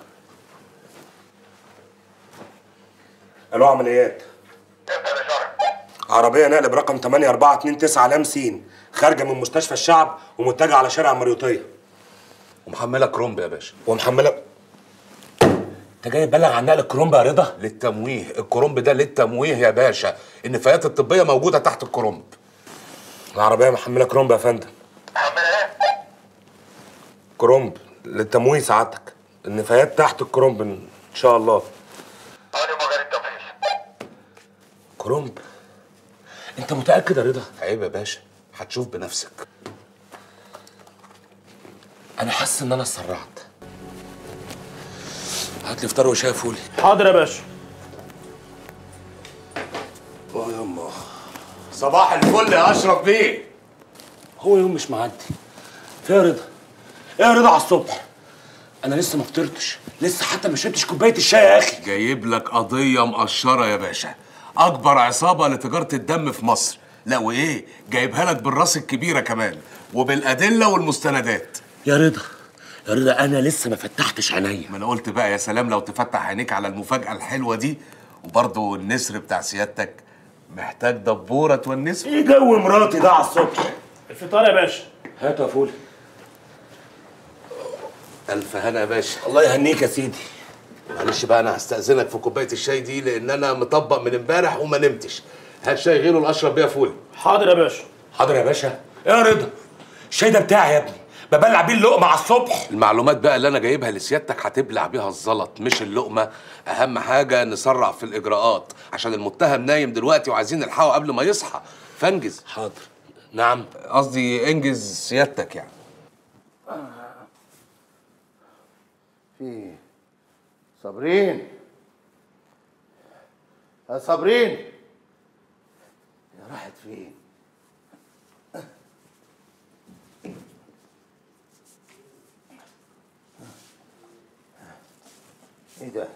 الو عمليات عربية نقل برقم 8429 لام سين خارجة من مستشفى الشعب ومتجهة على شارع المريوطية ومحملة كرومب يا باشا ومحملة انت جاي تبلغ عن نقل الكرومب يا رضا؟ للتمويه الكرومب ده للتمويه يا باشا النفايات الطبيه موجوده تحت الكرومب العربية محملة كرومب يا فندم كرومب للتمويه سعادتك النفايات تحت الكرومب ان شاء الله كرومب انت متأكد يا رضا؟ عيب يا باشا هتشوف بنفسك انا حاسس ان انا اتسرعت هات لي فطار وشاي فولي حاضر يا باشا اه يما صباح الفل يا اشرف بيه هو يوم مش معدي في يا رضا ايه يا رضا على الصبح انا لسه ما فطرتش لسه حتى ما شربتش كوبايه الشاي يا اخي جايب لك قضيه مقشره يا باشا اكبر عصابه لتجاره الدم في مصر لا وايه جايبها لك بالراس الكبيره كمان وبالادله والمستندات يا رضا يا رضا انا لسه ما فتحتش عينيا ما انا قلت بقى يا سلام لو تفتح عينيك على المفاجاه الحلوه دي وبرضه النسر بتاع سيادتك محتاج دبوره تونسه ايه جو مراتي ده على الصبح الفطار يا باشا هات يا فولي الف هنا يا باشا الله يهنيك يا سيدي معلش بقى انا هستاذنك في كوبايه الشاي دي لان انا مطبق من امبارح وما نمتش هات شاي غيره الاشرب بيها فول حاضر يا باشا حاضر يا باشا ايه يا رضا الشاي ده بتاعي يا ابني ببلع بيه اللقمه على الصبح المعلومات بقى اللي انا جايبها لسيادتك هتبلع بيها الزلط مش اللقمه اهم حاجه نسرع في الاجراءات عشان المتهم نايم دلوقتي وعايزين نلحقه قبل ما يصحى فانجز حاضر نعم قصدي انجز سيادتك يعني في صابرين يا صابرين يا راحت فين ايه ده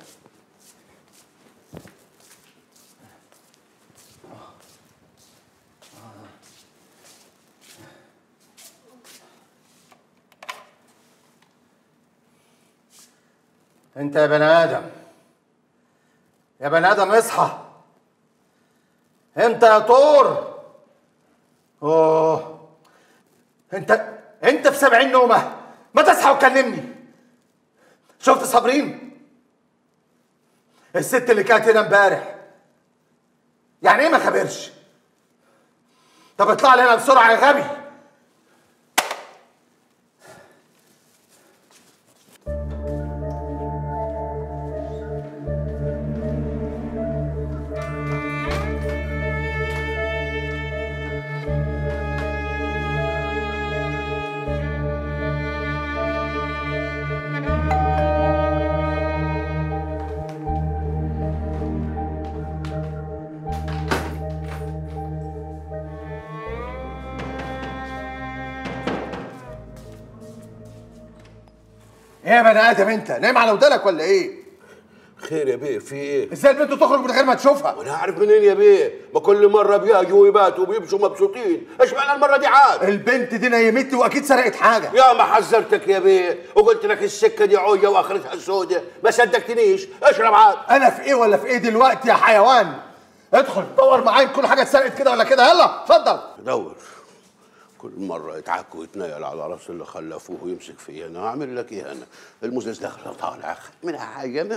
انت يا بني ادم يا بني ادم اصحى انت يا طور اوه انت انت في سبعين نومه ما تصحى وكلمني شفت صابرين الست اللي كانت هنا امبارح يعني ايه ما خبرش طب اطلع لي هنا بسرعه يا غبي ايه يا بني ادم انت نايم على ودانك ولا ايه خير يا بيه في ايه؟ ازاي البنت تخرج من غير ما تشوفها وانا عارف منين يا بيه؟ ما كل مره بيجوا ويباتوا وبيمشوا مبسوطين، ايش معنى المره دي عاد؟ البنت دي نيمتني واكيد سرقت حاجه يا ما حذرتك يا بيه وقلت لك السكه دي عويه واخرتها سودة ما صدقتنيش اشرب عاد انا في ايه ولا في ايه دلوقتي يا حيوان ادخل دور معايا كل حاجه اتسرقت كده ولا كده يلا اتفضل دور كل مرة يتعك ويتنيل على راس اللي خلفوه ويمسك فيه انا اعمل لك ايه انا؟ المزاز داخل طالع منها حاجة انا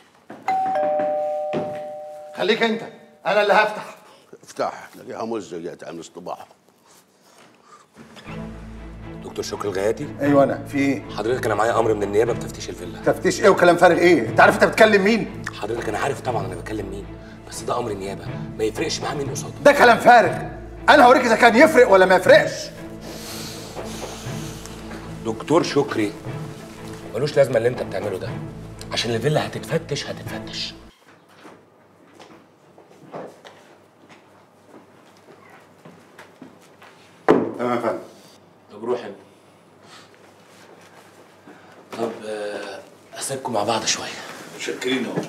خليك انت انا اللي هفتح افتح تلاقيها مزة جات عن الصباح دكتور شكري الغياتي ايوه انا في ايه حضرتك انا معايا امر من النيابه بتفتيش الفيلا تفتيش ايه وكلام فارغ ايه انت عارف انت بتكلم مين حضرتك انا عارف طبعا انا بكلم مين بس ده امر النيابه ما يفرقش معاه مين قصاده ده كلام فارغ انا هوريك اذا كان يفرق ولا ما يفرقش دكتور شكري ملوش لازمه اللي انت بتعمله ده عشان الفيلا هتتفتش هتتفتش تمام يا فندم طب روح انت طب آه، اسيبكم مع بعض شويه متشكرين اهو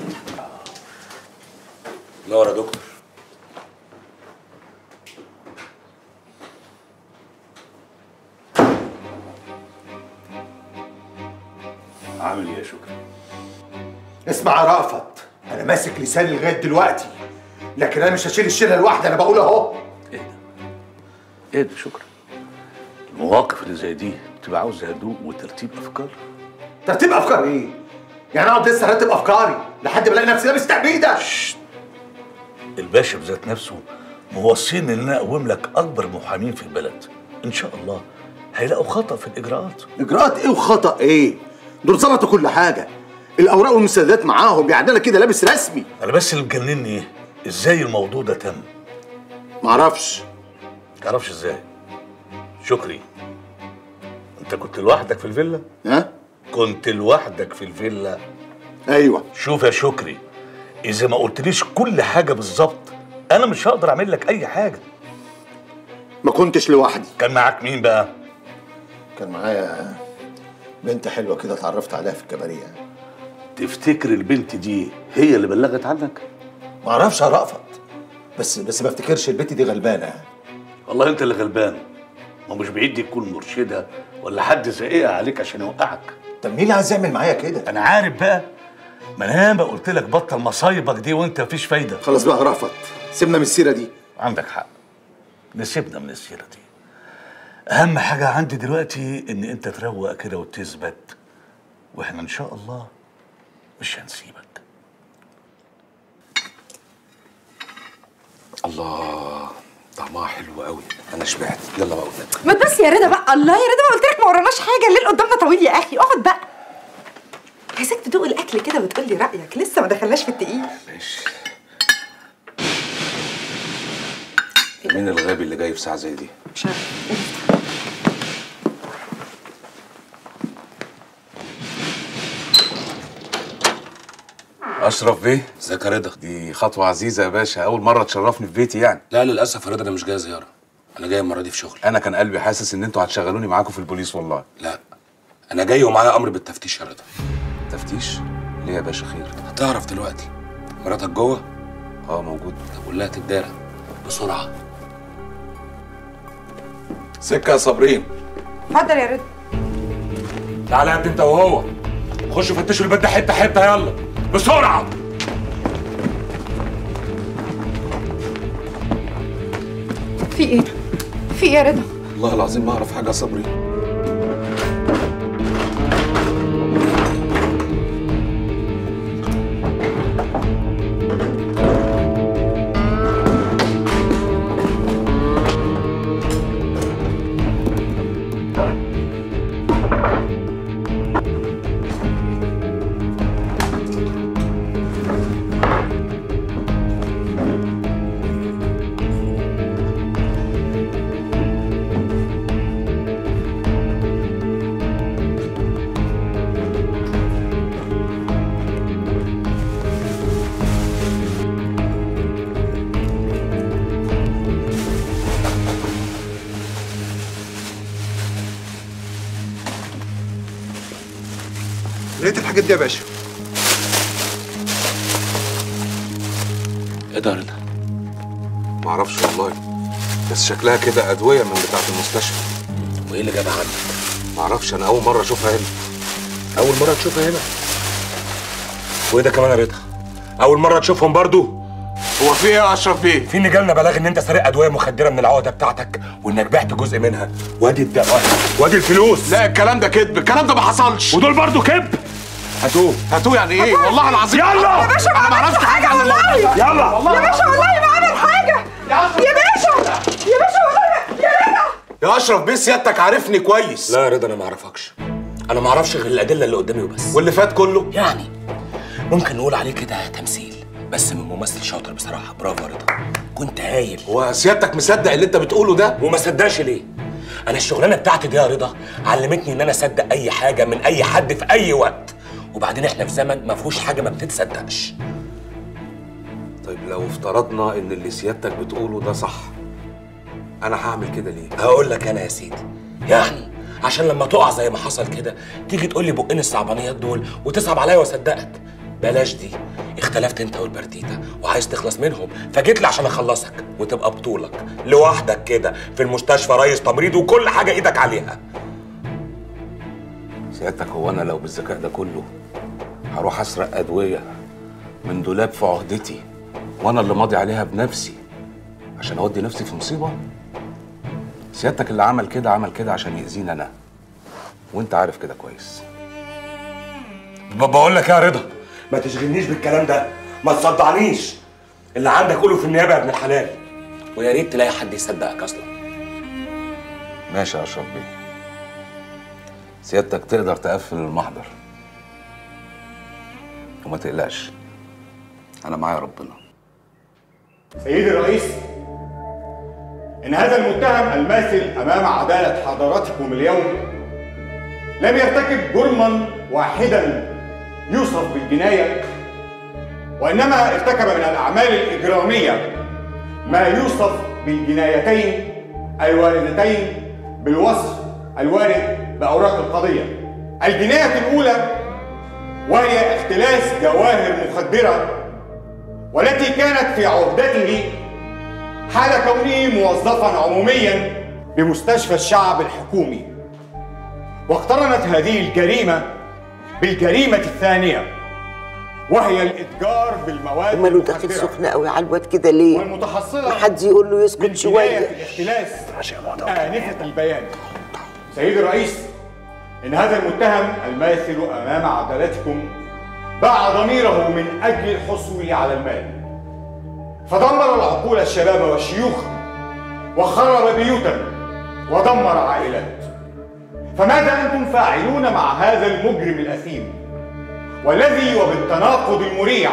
نور يا دكتور عامل ايه يا شكري اسمع يا رأفت انا ماسك لساني لغايه دلوقتي لكن انا مش هشيل الشيله لوحدي انا بقول اهو ايه ده شكرا المواقف اللي زي دي بتبقى عاوزه هدوء وترتيب افكار ترتيب افكار ايه يعني اقعد لسه ارتب افكاري لحد ما الاقي نفسي لابس تأبيده الباشا بذات نفسه موصيني ان انا اقوم لك اكبر محامين في البلد ان شاء الله هيلاقوا خطا في الاجراءات اجراءات ايه وخطا ايه دول ظبطوا كل حاجه الاوراق والمستندات معاهم يعني انا كده لابس رسمي انا بس اللي مجنني ايه ازاي الموضوع ده تم معرفش تعرفش ازاي شكري انت كنت لوحدك في الفيلا ها كنت لوحدك في الفيلا ايوه شوف يا شكري اذا ما قلتليش كل حاجه بالظبط انا مش هقدر اعمل لك اي حاجه ما كنتش لوحدي كان معاك مين بقى كان معايا بنت حلوه كده اتعرفت عليها في الكباريه تفتكر البنت دي هي اللي بلغت عنك ما اعرفش يا رأفت بس بس ما افتكرش البنت دي غلبانه والله انت اللي غلبان ما مش بعيد دي تكون مرشدها ولا حد زقيقها عليك عشان يوقعك طب مين اللي عايز يعمل معايا كده انا عارف بقى ما انا ياما قلت لك بطل مصايبك دي وانت مفيش فايده خلاص بقى يا رأفت سيبنا من السيره دي عندك حق نسيبنا من السيره دي اهم حاجه عندي دلوقتي ان انت تروق كده وتثبت واحنا ان شاء الله مش هنسيبك الله طعمها حلو قوي انا شبعت يلا بقى قدام ما بس يا رضا بقى الله يا رضا ما قلت لك ما وراناش حاجه الليل قدامنا طويل يا اخي اقعد بقى عايزاك تدوق الاكل كده وتقول لي رايك لسه ما دخلناش في التقيل مين الغبي اللي جاي في ساعه زي دي مش عارف اشرف بيه ازيك يا رضا دي خطوه عزيزه يا باشا اول مره تشرفني في بيتي يعني لا للاسف يا رضا انا مش جاي زياره انا جاي المره دي في شغل انا كان قلبي حاسس ان انتوا هتشغلوني معاكم في البوليس والله لا انا جاي ومعايا امر بالتفتيش يا رضا تفتيش ليه يا باشا خير هتعرف دلوقتي مراتك جوه اه موجود طب قول لها تدارى بسرعه سكه يا صابرين اتفضل يا رضا تعالى يا ابني انت وهو خشوا فتشوا البيت ده حته حته يلا بسرعه في ايه في ايه يا رضا والله العظيم ما اعرف حاجه يا صبري لقيت الحاجات دي يا باشا ايه ده يا رضا ما اعرفش والله بس شكلها كده ادويه من بتاعه المستشفى وايه اللي جابها عندك ما اعرفش انا اول مره اشوفها هنا اول مره تشوفها هنا وايه ده كمان يا رضا اول مره تشوفهم برضو هو في ايه يا اشرف بيه في ان جالنا بلاغ ان انت سارق ادويه مخدره من العقده بتاعتك وانك بعت جزء منها وادي الدواء وادي الفلوس لا الكلام ده كذب الكلام ده ما حصلش ودول برضو كذب هاتوه هاتوه يعني ايه والله العظيم يلا يا باشا انا ما اعرفش حاجه عن والله يلا يا باشا والله ما عمل حاجه يا باشا يا باشا والله ما- يا رضا يا اشرف بيه سيادتك عارفني كويس لا يا رضا انا ما اعرفكش انا ما اعرفش غير الادله اللي قدامي وبس واللي فات كله يعني ممكن نقول عليه كده تمثيل بس من ممثل شاطر بصراحه برافو يا رضا كنت هايل هو سيادتك مصدق اللي انت بتقوله ده وما صدقش ليه انا الشغلانه بتاعتي دي يا رضا علمتني ان انا اصدق اي حاجه من اي حد في اي وقت وبعدين احنا في زمن ما فيهوش حاجه ما بتتصدقش طيب لو افترضنا ان اللي سيادتك بتقوله ده صح انا هعمل كده ليه هقول لك انا يا سيدي يعني عشان لما تقع زي ما حصل كده تيجي تقول لي بقين الصعبانيات دول وتصعب عليا واصدقك بلاش دي اختلفت انت والبرتيتا وعايز تخلص منهم فجيت لي عشان اخلصك وتبقى بطولك لوحدك كده في المستشفى رئيس تمريض وكل حاجه ايدك عليها سيادتك هو انا لو بالذكاء ده كله هروح اسرق ادويه من دولاب في عهدتي وانا اللي ماضي عليها بنفسي عشان اودي نفسي في مصيبه سيادتك اللي عمل كده عمل كده عشان يأذيني انا وانت عارف كده كويس بقول لك يا رضا ما تشغلنيش بالكلام ده ما تصدعنيش اللي عندك قوله في النيابه يا ابن الحلال ويا ريت تلاقي حد يصدقك اصلا ماشي يا اشرف بيه سيادتك تقدر تقفل المحضر وما تقلقش انا معايا ربنا سيدي الرئيس إن هذا المتهم الماثل أمام عدالة حضراتكم اليوم لم يرتكب جرما واحدا يوصف بالجناية وإنما ارتكب من الأعمال الإجرامية ما يوصف بالجنايتين الواردتين بالوصف الوارد بأوراق القضية الجناية الأولى وهي اختلاس جواهر مخدرة والتي كانت في عهدته حال كونه موظفا عموميا بمستشفى الشعب الحكومي واقترنت هذه الجريمة بالجريمة الثانية وهي الإتجار بالمواد ماله داخل سخن قوي على الواد كده ليه؟ والمتحصلة ما حد يقول له يسكت من شويه جناية الاختلاس آنفة البيان سيد الرئيس إن هذا المتهم الماثل أمام عدالتكم باع ضميره من أجل الحصول على المال فدمر العقول الشباب والشيوخ وخرب بيوتا ودمر عائلات فماذا أنتم فاعلون مع هذا المجرم الأثيم والذي وبالتناقض المريع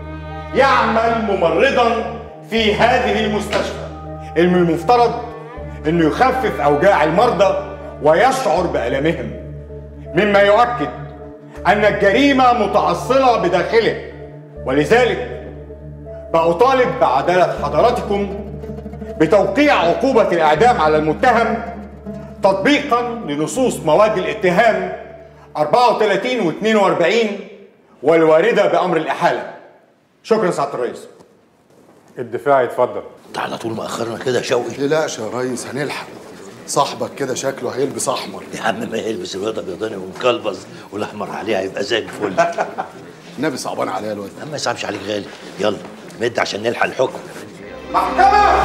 يعمل ممرضا في هذه المستشفى اللي من المفترض انه يخفف اوجاع المرضى ويشعر بالامهم مما يؤكد ان الجريمه متاصله بداخله ولذلك بأطالب بعدالة حضراتكم بتوقيع عقوبة الإعدام على المتهم تطبيقا لنصوص مواد الاتهام 34 و 42 والواردة بأمر الإحالة شكرا سعادة الرئيس الدفاع يتفضل انت على طول مأخرنا كده يا شوقي تقلقش يا ريس هنلحق صاحبك كده شكله هيلبس احمر يا عم ما يلبس الواد ابيضاني ومكلبز والاحمر عليه هيبقى زي الفل النبي صعبان عليا الواد ما يصعبش عليك غالي يلا مد عشان نلحق الحكم محكمة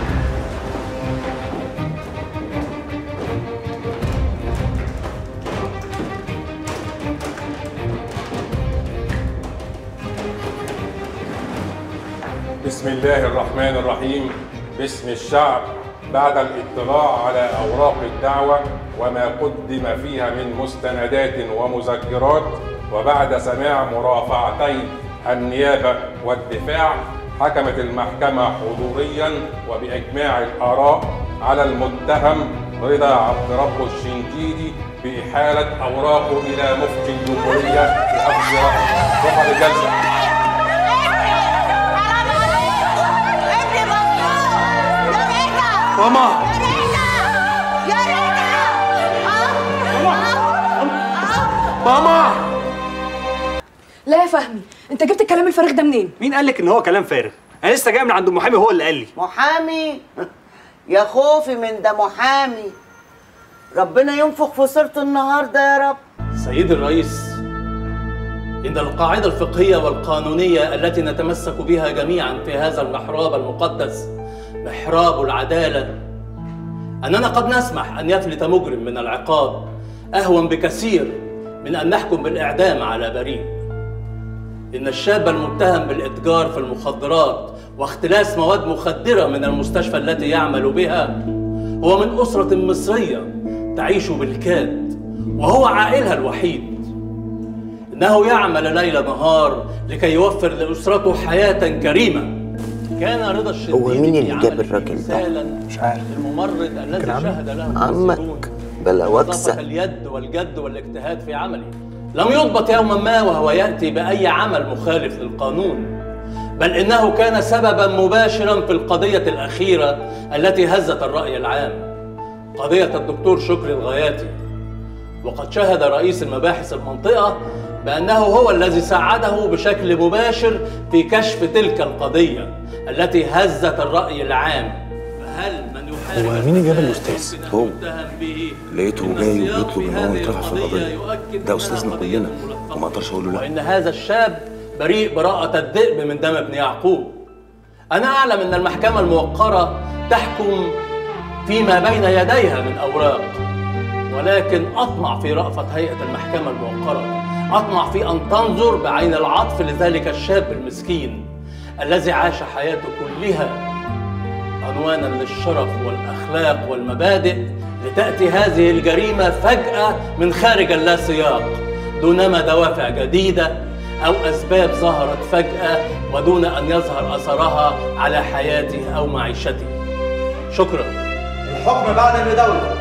بسم الله الرحمن الرحيم باسم الشعب بعد الاطلاع على أوراق الدعوة وما قدم فيها من مستندات ومذكرات وبعد سماع مرافعتي النيابة والدفاع حكمت المحكمة حضوريا وبإجماع الآراء على المتهم رضا عبد ربه الشنجيدي بإحالة أوراقه إلى مفتي الجمهورية لأخذ رأيه. رفع الجلسة ماما ماما لا يا فهمي انت جبت الكلام الفارغ ده منين مين قال لك ان هو كلام فارغ انا لسه جاي من عند المحامي هو اللي قال لي محامي يا خوفي من ده محامي ربنا ينفخ في صورته النهارده يا رب سيد الرئيس إن القاعدة الفقهية والقانونية التي نتمسك بها جميعا في هذا المحراب المقدس محراب العدالة أننا قد نسمح أن يفلت مجرم من العقاب أهون بكثير من أن نحكم بالإعدام على بريء إن الشاب المتهم بالإتجار في المخدرات واختلاس مواد مخدرة من المستشفى التي يعمل بها هو من أسرة مصرية تعيش بالكاد وهو عائلها الوحيد إنه يعمل ليل نهار لكي يوفر لأسرته حياة كريمة كان رضا الشديد هو مين اللي جاب الراجل ده؟ مثالا مش عارف الممرض الذي شهد له عمك بلا نظافة وكسة اليد والجد والاجتهاد في عمله لم يضبط يوما ما وهو يأتي بأي عمل مخالف للقانون بل إنه كان سببا مباشرا في القضية الأخيرة التي هزت الرأي العام قضية الدكتور شكري الغياتي وقد شهد رئيس المباحث المنطقة بأنه هو الذي ساعده بشكل مباشر في كشف تلك القضية التي هزت الرأي العام فهل من يحارب هو مين اللي جاب الاستاذ؟ هو المتهم به لقيته جاي ويطلب ان هو يترفع في القضيه ده استاذنا كلنا وما اقدرش اقول له لا وإن هذا الشاب بريء براءة الذئب من دم ابن يعقوب أنا أعلم أن المحكمة الموقرة تحكم فيما بين يديها من أوراق ولكن أطمع في رأفة هيئة المحكمة الموقرة أطمع في أن تنظر بعين العطف لذلك الشاب المسكين الذي عاش حياته كلها عنوانا للشرف والأخلاق والمبادئ لتأتي هذه الجريمة فجأة من خارج اللاسياق دونما دوافع جديدة أو أسباب ظهرت فجأة ودون أن يظهر أثرها على حياته أو معيشته شكرا الحكم بعد الدولة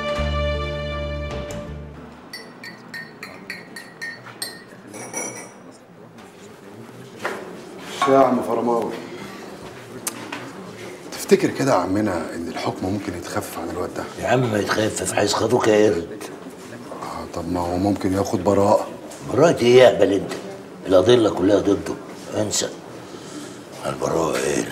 يا عم فرماوي تفتكر كده يا عمنا ان الحكم ممكن يتخفف عن الواد ده يا عم ما يتخفف هيسخطوك يا قرد آه طب ما هو ممكن ياخد براءة براءة ايه يا اهبل انت الأضلة كلها ضده انسى البراءة ايه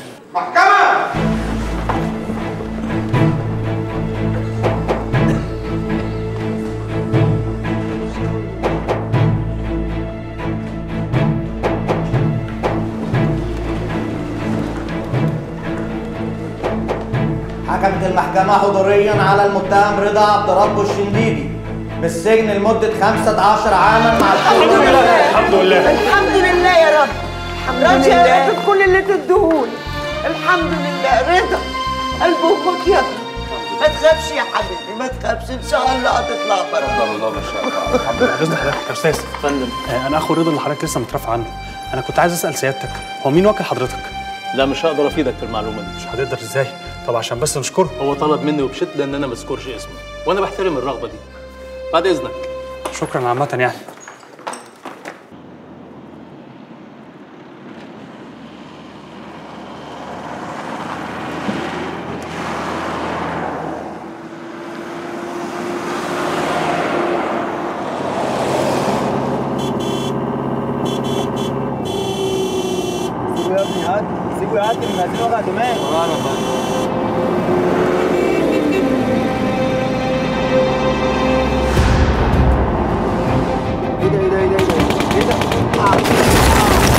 حكمت المحكمة حضوريا على المتهم رضا عبد ربه الشنديدي بالسجن لمدة 15 عاما مع الحمد لله الحمد لله الحمد لله يا رب راضي يا رب بكل اللي تديهولي الحمد لله رضا قلب امك يا ابني ما تخافش يا حبيبي ما تخافش ان شاء الله هتطلع بره الله ما شاء الله الحمد لله باذن حضرتك يا استاذ فندم انا اخو رضا اللي حضرتك لسه مترفع عنه انا كنت عايز اسال سيادتك هو مين وكل حضرتك لا مش هقدر افيدك في المعلومه دي مش هتقدر ازاي طب عشان بس نشكره هو طلب مني وبشده ان انا ما اذكرش اسمه وانا بحترم الرغبه دي بعد اذنك شكرا عامه يعني سيبوا يا ابني هات سيبوا يا هات اللي عايزين وجع دماغ ايه ده ايه ده ايه ده ايه ده ايه ده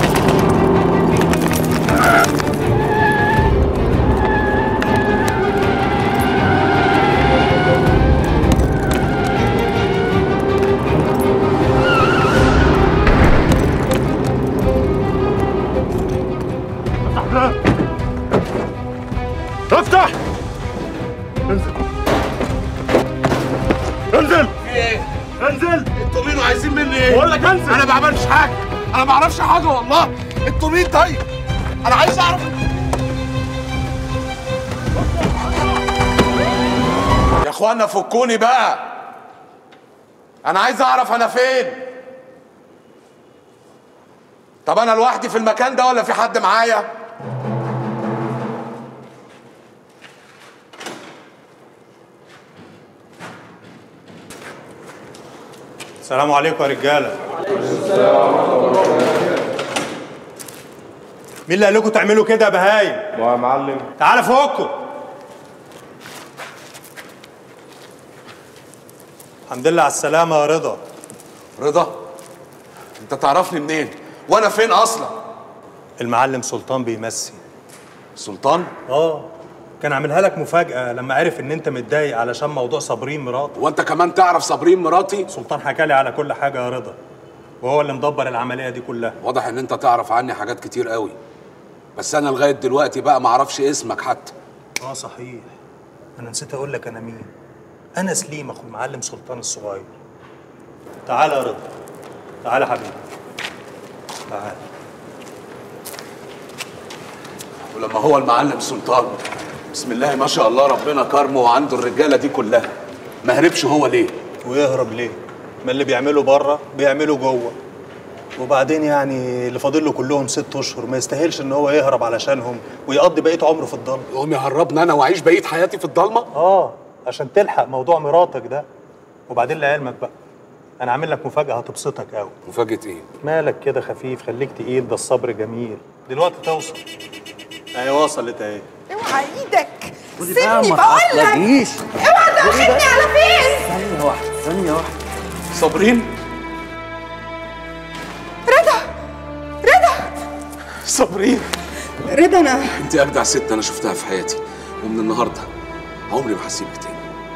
افتح انزل انزل في ايه؟ انزل انتوا مين وعايزين مني ايه؟ بقول لك انزل انا ما بعملش حاجه انا ما اعرفش حاجه والله انتوا مين طيب؟ انا عايز اعرف يا اخوانا فكوني بقى انا عايز اعرف انا فين طب انا لوحدي في المكان ده ولا في حد معايا السلام عليكم يا رجاله مين اللي قال لكم تعملوا كده يا بهايم؟ يا معلم تعالى فوقكم الحمد لله على السلامة يا رضا رضا انت تعرفني منين وانا فين اصلا المعلم سلطان بيمسي سلطان اه كان عاملها لك مفاجأة لما عرف ان انت متضايق علشان موضوع صابرين مراته وانت كمان تعرف صابرين مراتي سلطان حكى لي على كل حاجة يا رضا وهو اللي مدبر العملية دي كلها واضح ان انت تعرف عني حاجات كتير قوي بس انا لغايه دلوقتي بقى ما اعرفش اسمك حتى اه صحيح انا نسيت اقول لك انا مين انا سليم اخو المعلم سلطان الصغير تعالى يا رضا تعالى يا حبيبي تعالى ولما هو المعلم سلطان بسم الله ما شاء الله ربنا كرمه وعنده الرجاله دي كلها ما هربش هو ليه؟ ويهرب ليه ما اللي بيعمله بره بيعمله جوه وبعدين يعني اللي فاضل له كلهم ست اشهر ما يستاهلش ان هو يهرب علشانهم ويقضي بقيه عمره في الضلمه يقوم يهربني انا واعيش بقيه حياتي في الضلمه اه عشان تلحق موضوع مراتك ده وبعدين لعلمك بقى انا عامل لك مفاجاه هتبسطك قوي مفاجاه ايه مالك كده خفيف خليك تقيل ده الصبر جميل دلوقتي توصل اهي وصلت اهي اوعى ايدك خدي بقى، سيبني ما بقول لك تحرجيش. اوعى تاخدني على فين ثانيه واحده ثانيه واحده صابرين رضا رضا صابرين رضا انا انت اجدع ست انا شفتها في حياتي ومن النهارده عمري ما هسيبك تاني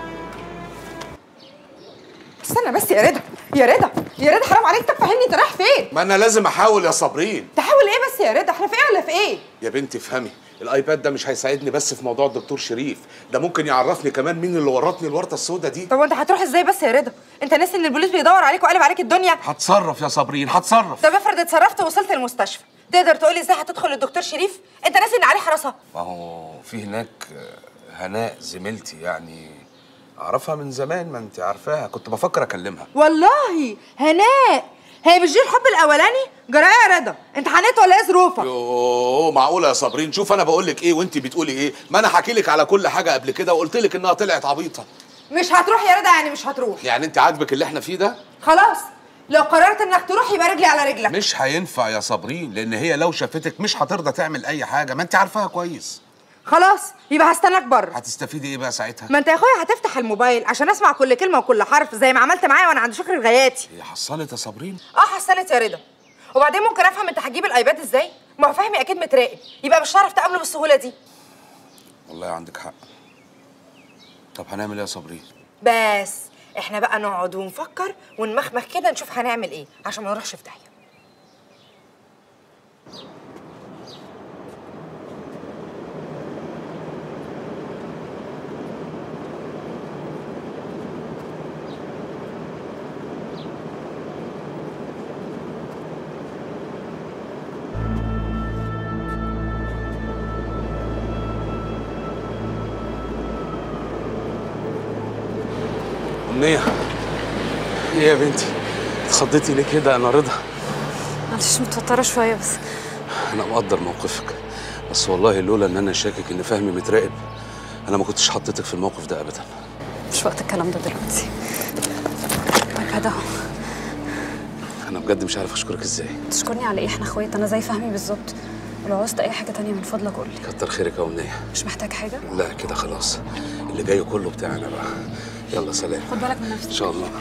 استنى بس يا رضا يا رضا يا رضا حرام عليك طب فهمني انت رايح فين ما انا لازم احاول يا صابرين تحاول ايه بس يا رضا احنا في ايه ولا في ايه يا بنتي افهمي الايباد ده مش هيساعدني بس في موضوع الدكتور شريف ده ممكن يعرفني كمان مين اللي ورطني الورطه السوداء دي طب وانت هتروح ازاي بس يا رضا انت ناسي ان البوليس بيدور عليك وقلب عليك الدنيا هتصرف يا صابرين هتصرف طب افرض اتصرفت ووصلت المستشفى تقدر تقولي ازاي هتدخل الدكتور شريف انت ناسي ان عليه حراسه ما هو في هناك آه، هناء زميلتي يعني اعرفها من زمان ما انت عارفاها كنت بفكر اكلمها والله هناء هي مش دي الحب الاولاني جرايه يا رضا انت حنيت ولا ايه ظروفك يوه معقوله يا صابرين شوف انا بقول لك ايه وانت بتقولي ايه ما انا حكي لك على كل حاجه قبل كده وقلت لك انها طلعت عبيطه مش هتروح يا رضا يعني مش هتروح يعني انت عاجبك اللي احنا فيه ده خلاص لو قررت انك تروح يبقى رجلي على رجلك مش هينفع يا صابرين لان هي لو شافتك مش هترضى تعمل اي حاجه ما انت عارفاها كويس خلاص يبقى هستناك بره هتستفيدي ايه بقى ساعتها ما انت يا اخويا هتفتح الموبايل عشان اسمع كل كلمه وكل حرف زي ما عملت معايا وانا عند شكر الغياتي هي حصلت يا صابرين اه حصلت يا رضا وبعدين ممكن افهم انت هتجيب الايباد ازاي ما هو فهمي اكيد متراقب يبقى مش هتعرف تقابله بالسهوله دي والله عندك حق طب هنعمل ايه يا صابرين بس احنا بقى نقعد ونفكر ونمخمخ كده نشوف هنعمل ايه عشان ما نروحش في داهيه امنيه ايه يا بنتي اتخضيتي ليه كده انا رضا معلش متوترة شوية بس انا مقدر موقفك بس والله لولا ان انا شاكك ان فهمي متراقب انا ما كنتش حطيتك في الموقف ده ابدا مش وقت الكلام ده دلوقتي ايباد اهو انا بجد مش عارف اشكرك ازاي تشكرني على ايه احنا اخوات انا زي فهمي بالظبط ولو عوزت اي حاجة تانية من فضلك قول لي كتر خيرك يا امنيه مش محتاج حاجة لا كده خلاص اللي جاي كله بتاعنا بقى يلا سلام خد بالك من نفسك ان شاء الله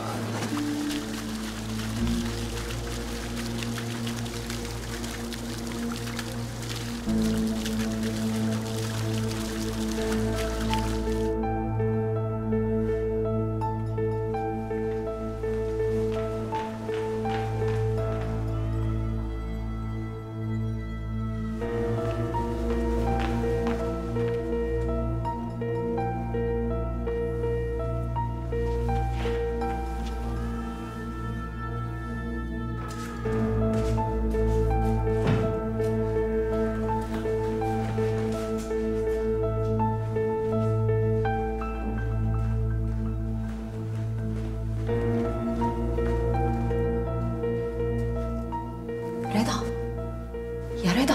رضا يا رضا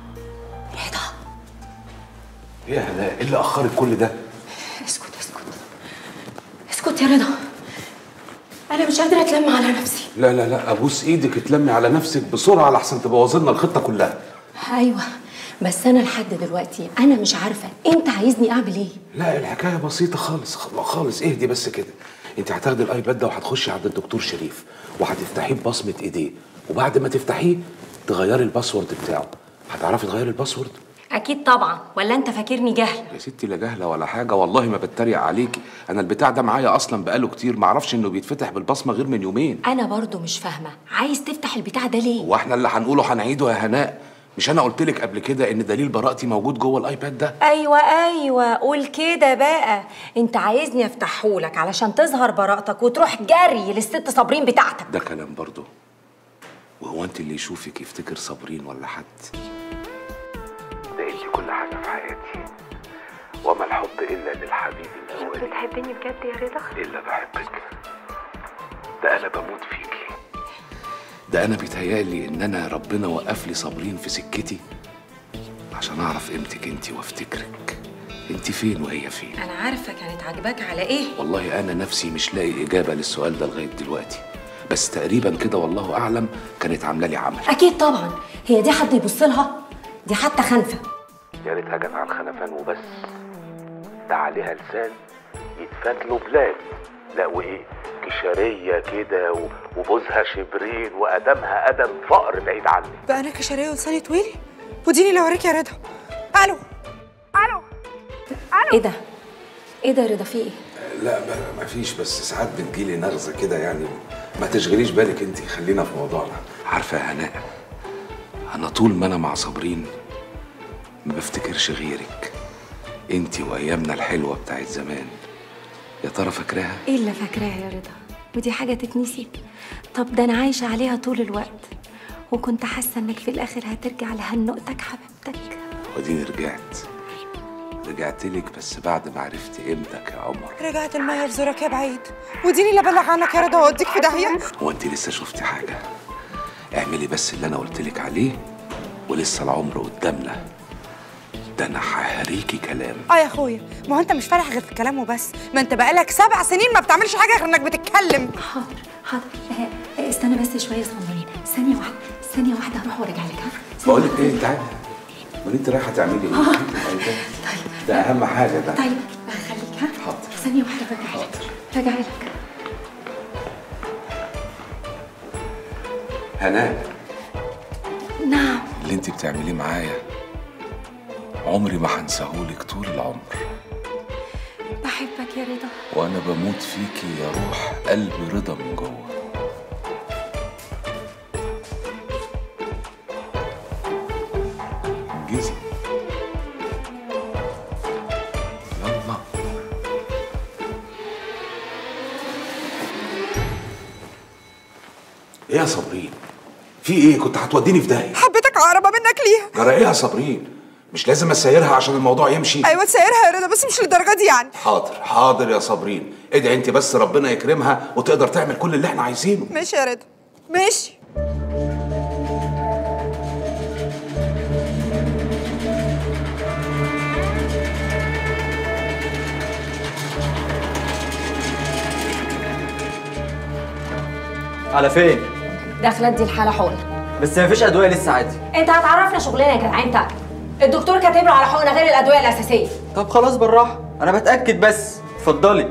ايه يا هناء ايه اللي اخرك كل ده اسكت اسكت اسكت يا رضا انا مش قادرة اتلم على نفسي لا لا لا ابوس ايدك اتلمي على نفسك بسرعه لحسن تبوظ لنا الخطه كلها ايوه بس انا لحد دلوقتي انا مش عارفة انت عايزني اعمل ايه لا الحكايه بسيطه خالص خالص اهدي بس كده انت هتاخدي الايباد ده وهتخشي عند الدكتور شريف وهتفتحيه ببصمه ايديه وبعد ما تفتحيه تغيري الباسورد بتاعه هتعرفي تغيري الباسورد اكيد طبعا ولا انت فاكرني جهل يا ستي لا جهله ولا حاجه والله ما بتريق عليكي انا البتاع ده معايا اصلا بقاله كتير ما اعرفش انه بيتفتح بالبصمه غير من يومين انا برضو مش فاهمة عايز تفتح البتاع ده ليه هو احنا اللي هنقوله هنعيده يا هناء مش انا قلت لك قبل كده ان دليل براءتي موجود جوه الايباد ده ايوه ايوه قول كده بقى انت عايزني افتحهولك علشان تظهر براءتك وتروح جري للست صابرين بتاعتك ده كلام برضه وهو انت اللي يشوفك يفتكر صابرين ولا حد ده انت كل حاجه في حياتي وما الحب الا للحبيب الاولي بتحبني بجد يا رضا الا بحبك ده انا بموت فيكي ده انا بيتهيالي ان انا ربنا وقف لي صابرين في سكتي عشان اعرف قيمتك انت وافتكرك انت فين وهي فين انا عارفه كانت عاجباك على ايه والله انا نفسي مش لاقي اجابه للسؤال ده لغايه دلوقتي بس تقريبا كده والله اعلم كانت عامله لي عمل اكيد طبعا هي دي حد يبص لها دي حتى خنفه يا ريتها جت على الخلفان وبس ده عليها لسان يتفات له بلاد لا وايه كشريه كده و- وبوزها شبرين وقدمها قدم فقر بعيد عني بقى انا كشريه ولساني طويل وديني اللي اوريك يا رضا الو الو ايه ده ايه ده يا رضا في ايه لا ما فيش بس ساعات بتجيلي نغزه كده يعني ما تشغليش بالك انت خلينا في موضوعنا عارفه يا هناء انا طول ما انا مع صابرين ما بفتكرش غيرك انت وايامنا الحلوه بتاعت زمان يا ترى فاكراها ايه اللي فاكراها يا رضا ودي حاجه تتنسي طب ده انا عايشه عليها طول الوقت وكنت حاسه انك في الاخر هترجع لهنقتك حبيبتك وديني رجعت رجعت لك بس بعد ما عرفت قيمتك يا عمر رجعت المية في زورك يا بعيد وديني اللي ابلغ عنك يا رضا واوديك في داهيه هو انت لسه شفتي حاجه اعملي بس اللي انا قلت لك عليه ولسه العمر قدامنا ده انا ههريكي كلام اه يا اخويا ما هو انت مش فالح غير في الكلام وبس ما انت بقالك سبع سنين ما بتعملش حاجه غير انك بتتكلم حاضر حاضر آه، آه، استنى بس شويه صغيرين ثانيه واحده ثانيه واحده هروح وارجع لك ها بقول لك ايه تعالي امال انت رايحه تعملي ايه؟ آه. طيب ده اهم حاجه ده طيب خليك ها حاضر ثانيه واحده راجع لك راجع لك هناء نعم اللي انت بتعمليه معايا عمري ما هنساهولك طول العمر بحبك يا رضا وانا بموت فيكي يا روح قلبي رضا من جوه انجزي يلا ايه يا صابرين في ايه كنت هتوديني في داهيه حبيتك عقربه منك ليها جرى ايه يا صابرين مش لازم اسيرها عشان الموضوع يمشي ايوه تسيرها يا رضا بس مش للدرجه دي يعني حاضر حاضر يا صابرين ادعي انت بس ربنا يكرمها وتقدر تعمل كل اللي احنا عايزينه ماشي يا رضا ماشي على فين؟ داخله ادي الحاله حقنه بس مفيش ادويه لسه عادي انت هتعرفنا شغلنا يا جدعان انت الدكتور كاتب له على حقنه غير الادويه الاساسيه طب خلاص بالراحه انا بتاكد بس اتفضلي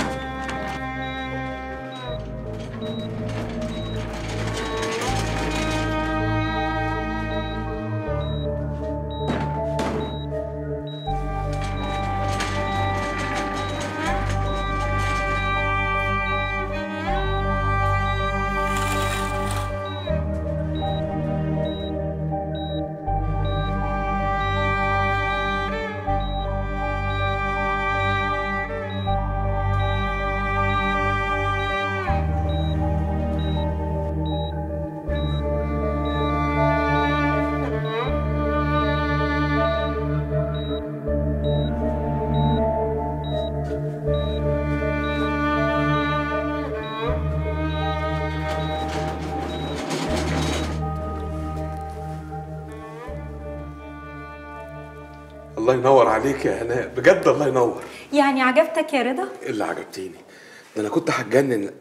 الله ينور عليك يا هناء بجد الله ينور يعني عجبتك يا رضا ايه اللي عجبتيني ده انا كنت هتجنن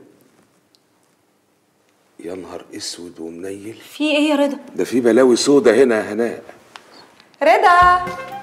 يا نهار اسود ومنيل في ايه يا رضا ده في بلاوي سودا هنا يا هناء رضا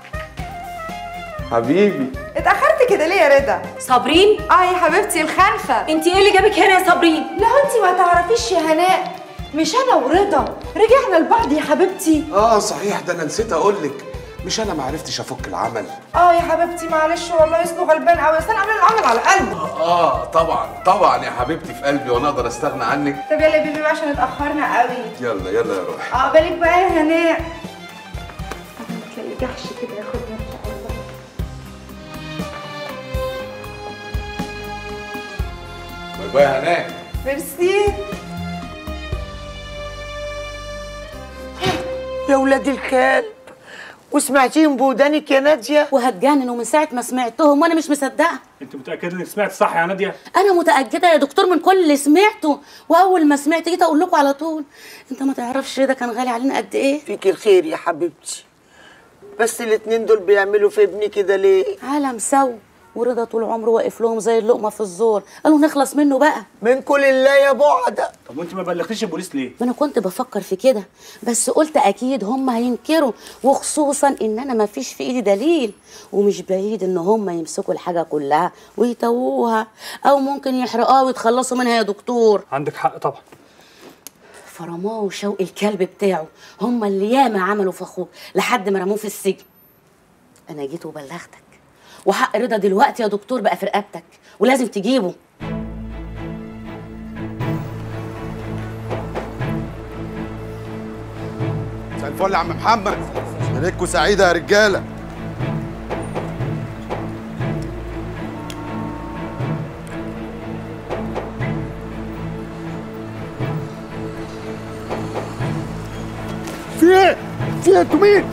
حبيبي اتاخرت كده ليه يا رضا صابرين اه يا حبيبتي الخنفه انت ايه اللي جابك هنا يا صابرين لا انت ما تعرفيش يا هناء مش انا ورضا رجعنا لبعض يا حبيبتي اه صحيح ده انا نسيت اقول لك مش انا ما عرفتش افك العمل اه يا حبيبتي معلش والله اسمه غلبان قوي بس انا عامله العمل على قلبه اه طبعا طبعا يا حبيبتي في قلبي وانا اقدر استغنى عنك طب يلا يا بيبي بقى عشان اتاخرنا قوي يلا يلا يا روح عقبالك بقى يا هناء يرجعش كده ياخدنا ان شاء الله باي باي يا هناك ميرسي يا ولاد الكلب وسمعتيهم بودانك يا ناديه وهتجنن ومن ساعه ما سمعتهم وانا مش مصدقه انت متاكده انك سمعت صح يا ناديه انا متاكده يا دكتور من كل اللي سمعته واول ما سمعت جيت اقول لكم على طول انت ما تعرفش ده كان غالي علينا قد ايه فيك الخير يا حبيبتي بس الاتنين دول بيعملوا في ابني كده ليه عالم سو ورضا طول عمره واقف لهم زي اللقمه في الزور قالوا نخلص منه بقى من كل الله يا بعده طب وانت ما بلغتيش البوليس ليه ما انا كنت بفكر في كده بس قلت اكيد هم هينكروا وخصوصا ان انا ما فيش في ايدي دليل ومش بعيد ان هم يمسكوا الحاجه كلها ويتووها او ممكن يحرقوها ويتخلصوا منها يا دكتور عندك حق طبعا فرماه وشوقي الكلب بتاعه هم اللي ياما عملوا في اخوه لحد ما رموه في السجن انا جيت وبلغتك وحق رضا دلوقتي يا دكتور بقى في رقبتك ولازم تجيبه مساء الفل يا عم محمد ليلتكم سعيده يا رجاله في ايه؟ في ايه انتوا مين؟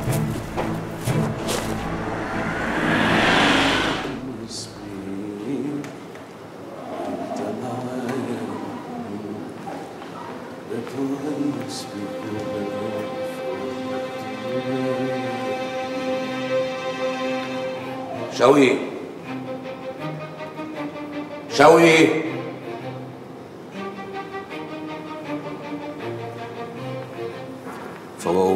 شوقي شوقي فوقوا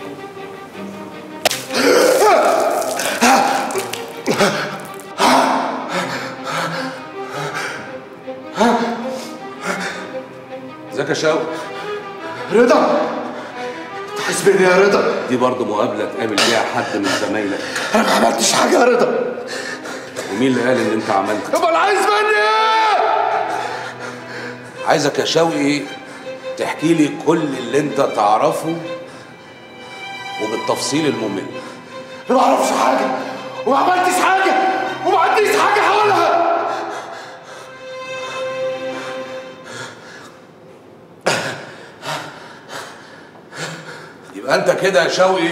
ازيك يا شوقي رضا تحسبني يا رضا دي برضه مقابله تقابل بيها حد من زمايلك انا ما عملتش حاجه يا رضا ومين اللي قال ان انت عملت امال عايز مني ايه عايزك يا شوقي تحكي لي كل اللي انت تعرفه وبالتفصيل الممل ما اعرفش حاجه وما عملتش حاجه وما عنديش حاجه هقولها يبقى انت كده يا شوقي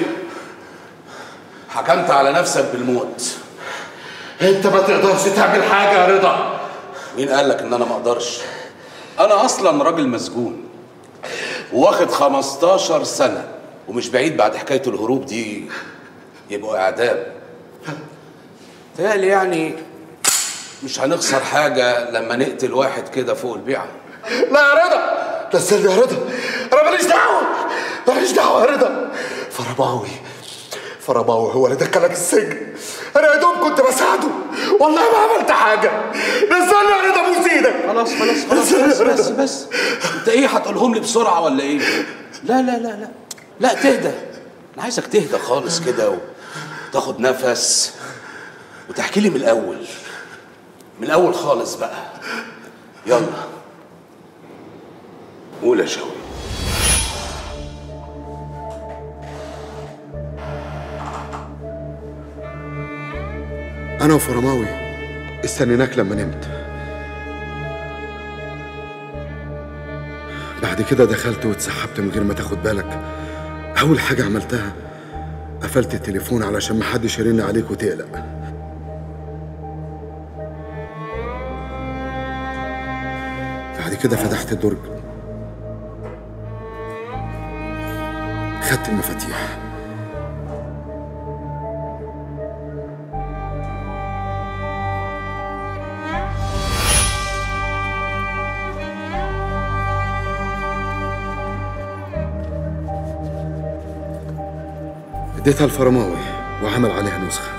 حكمت على نفسك بالموت انت ما تقدرش تعمل حاجه يا رضا مين قال لك ان انا ما اقدرش انا اصلا راجل مسجون واخد 15 سنه ومش بعيد بعد حكايه الهروب دي يبقوا اعدام تهيألي يعني مش هنخسر حاجه لما نقتل واحد كده فوق البيعه لا يا رضا لا استنى يا رضا انا ماليش دعوه ماليش دعوه يا رضا فرماوي فرماوي هو اللي دخلك السجن انا يا دوب كنت بساعده والله ما عملت حاجه نزلني يا رضا ابوس ايدك خلاص خلاص خلاص بس بس بس انت ايه هتقولهم لي بسرعه ولا ايه؟ لا لا لا لا لا تهدى انا عايزك تهدى خالص كده وتاخد نفس وتحكي لي من الاول من الاول خالص بقى يلا قول يا شوقي انا وفرماوي استنيناك لما نمت بعد كده دخلت واتسحبت من غير ما تاخد بالك اول حاجه عملتها قفلت التليفون علشان محدش يرن عليك وتقلق بعد كده فتحت الدرج خدت المفاتيح اديتها الفرماوي وعمل عليها نسخة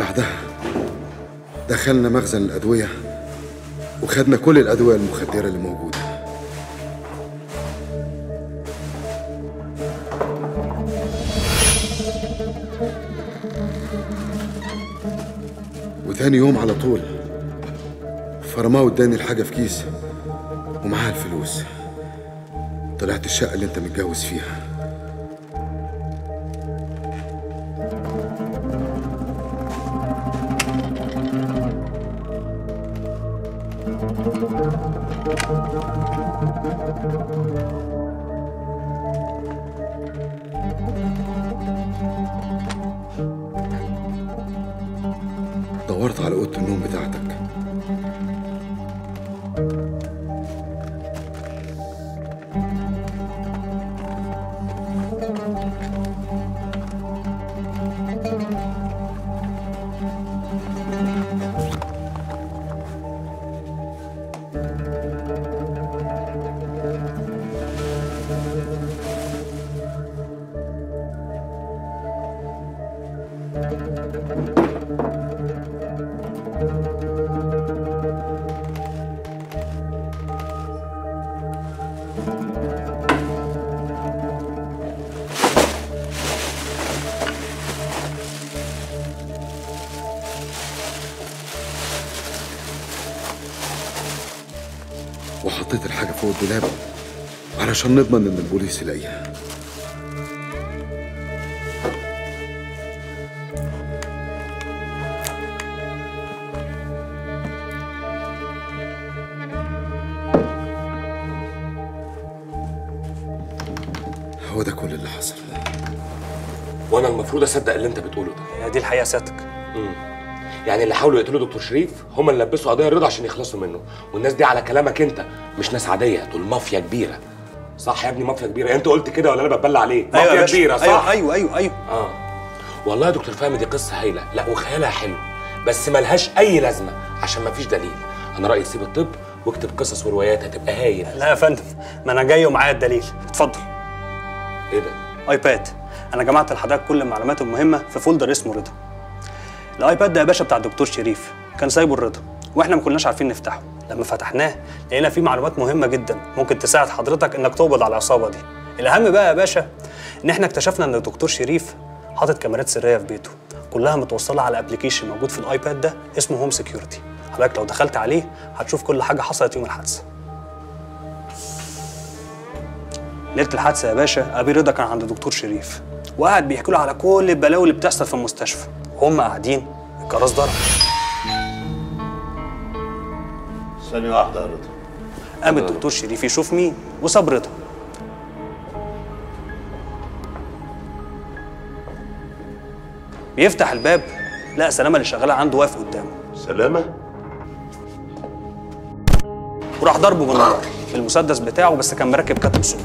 بعدها دخلنا مخزن الأدوية وخدنا كل الأدوية المخدرة اللي موجودة وتاني يوم على طول فرماوي اداني الحاجة في كيس ومعاها الفلوس طلعت الشقة اللي انت متجوز فيها دورت على اوضه النوم بتاعتك وحطيت الحاجة فوق الدولاب علشان نضمن إن البوليس يلاقيها هو ده كل اللي حصل وانا المفروض اصدق اللي انت بتقوله ده هي دي الحقيقه سيادتك امم يعني اللي حاولوا يقتلوا دكتور شريف هم اللي لبسوا قضيه رضا عشان يخلصوا منه والناس دي على كلامك انت مش ناس عاديه دول مافيا كبيره صح يا ابني مافيا كبيره انت قلت كده ولا انا بتبلى عليك أيوة يا مافيا باشا. كبيره صح أيوة، أيوة، أيوة، أيوة. اه والله يا دكتور فهمي دي قصه هايله لا وخيالها حلو بس ملهاش اي لازمه عشان مفيش دليل انا رايي سيب الطب واكتب قصص وروايات هتبقى هايل لا يا فندم ما انا جاي ومعايا الدليل اتفضل ايه ده ايباد انا جمعت لحضرتك كل المعلومات المهمه في فولدر اسمه رضا الايباد ده يا باشا بتاع الدكتور شريف كان سايبه الرضا واحنا ما كناش عارفين نفتحه لما فتحناه لقينا فيه معلومات مهمه جدا ممكن تساعد حضرتك انك تقبض على العصابه دي الاهم بقى يا باشا ان احنا اكتشفنا ان الدكتور شريف حاطط كاميرات سريه في بيته كلها متوصله على ابلكيشن موجود في الايباد ده اسمه هوم سكيورتي حضرتك لو دخلت عليه هتشوف كل حاجه حصلت يوم الحادثه ليله الحادثه يا باشا ابي رضا كان عند الدكتور شريف وقعد بيحكي له على كل البلاوي اللي بتحصل في المستشفى وهم قاعدين الجرس ضرب ثانية واحدة يا رضا قام الدكتور شريف يشوف مين وساب رضا بيفتح الباب لقى سلامه اللي شغاله عنده واقف قدامه سلامة؟ وراح ضربه بالنار المسدس بتاعه بس كان مركب كتم صوت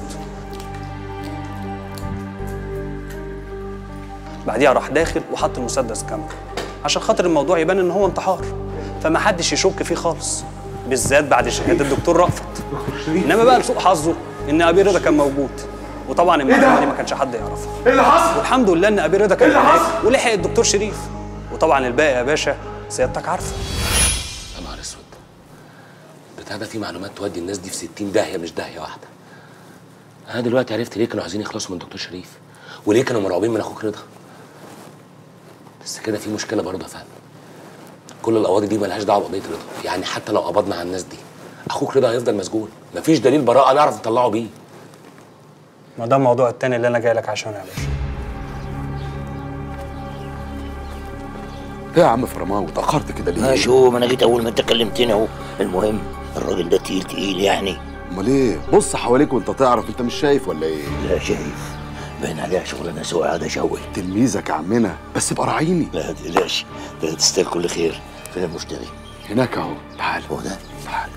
بعديها راح داخل وحط المسدس جنبه عشان خاطر الموضوع يبان ان هو انتحار فما حدش يشك فيه خالص بالذات بعد شهاده الدكتور رأفت انما بقى لسوء حظه ان ابي رضا كان موجود وطبعا المعلومه دي ما كانش حد يعرفها ايه اللي حصل؟ والحمد لله ان ابي رضا كان إيه اللي هناك حصل؟ ولحق الدكتور شريف وطبعا الباقي يا باشا سيادتك عارفه يا نهار اسود بتاع ده فيه معلومات تودي الناس دي في 60 داهيه مش داهيه واحده انا دلوقتي عرفت ليه كانوا عايزين يخلصوا من دكتور شريف وليه كانوا مرعوبين من اخوك رضا بس كده في مشكله برضه يا فهمي كل القواضي دي ملهاش دعوه بقضيه رضا يعني حتى لو قبضنا على الناس دي اخوك رضا هيفضل مسجون مفيش دليل براءه نعرف نطلعه بيه ما ده الموضوع التاني اللي انا جاي لك عشانه يا باشا ايه يا عم فرماوي اتاخرت كده ليه؟ ماشي هو ما انا جيت اول ما انت كلمتني اهو المهم الراجل ده تقيل تقيل يعني امال ايه؟ بص حواليك وانت تعرف انت مش شايف ولا ايه؟ لا شايف باين عليها شغلانه سواء ده شوي تلميذك يا عمنا بس ابقى راعيني لا تقلقش ده تستاهل كل خير فين المشتري؟ هناك اهو تعال هو ده تعال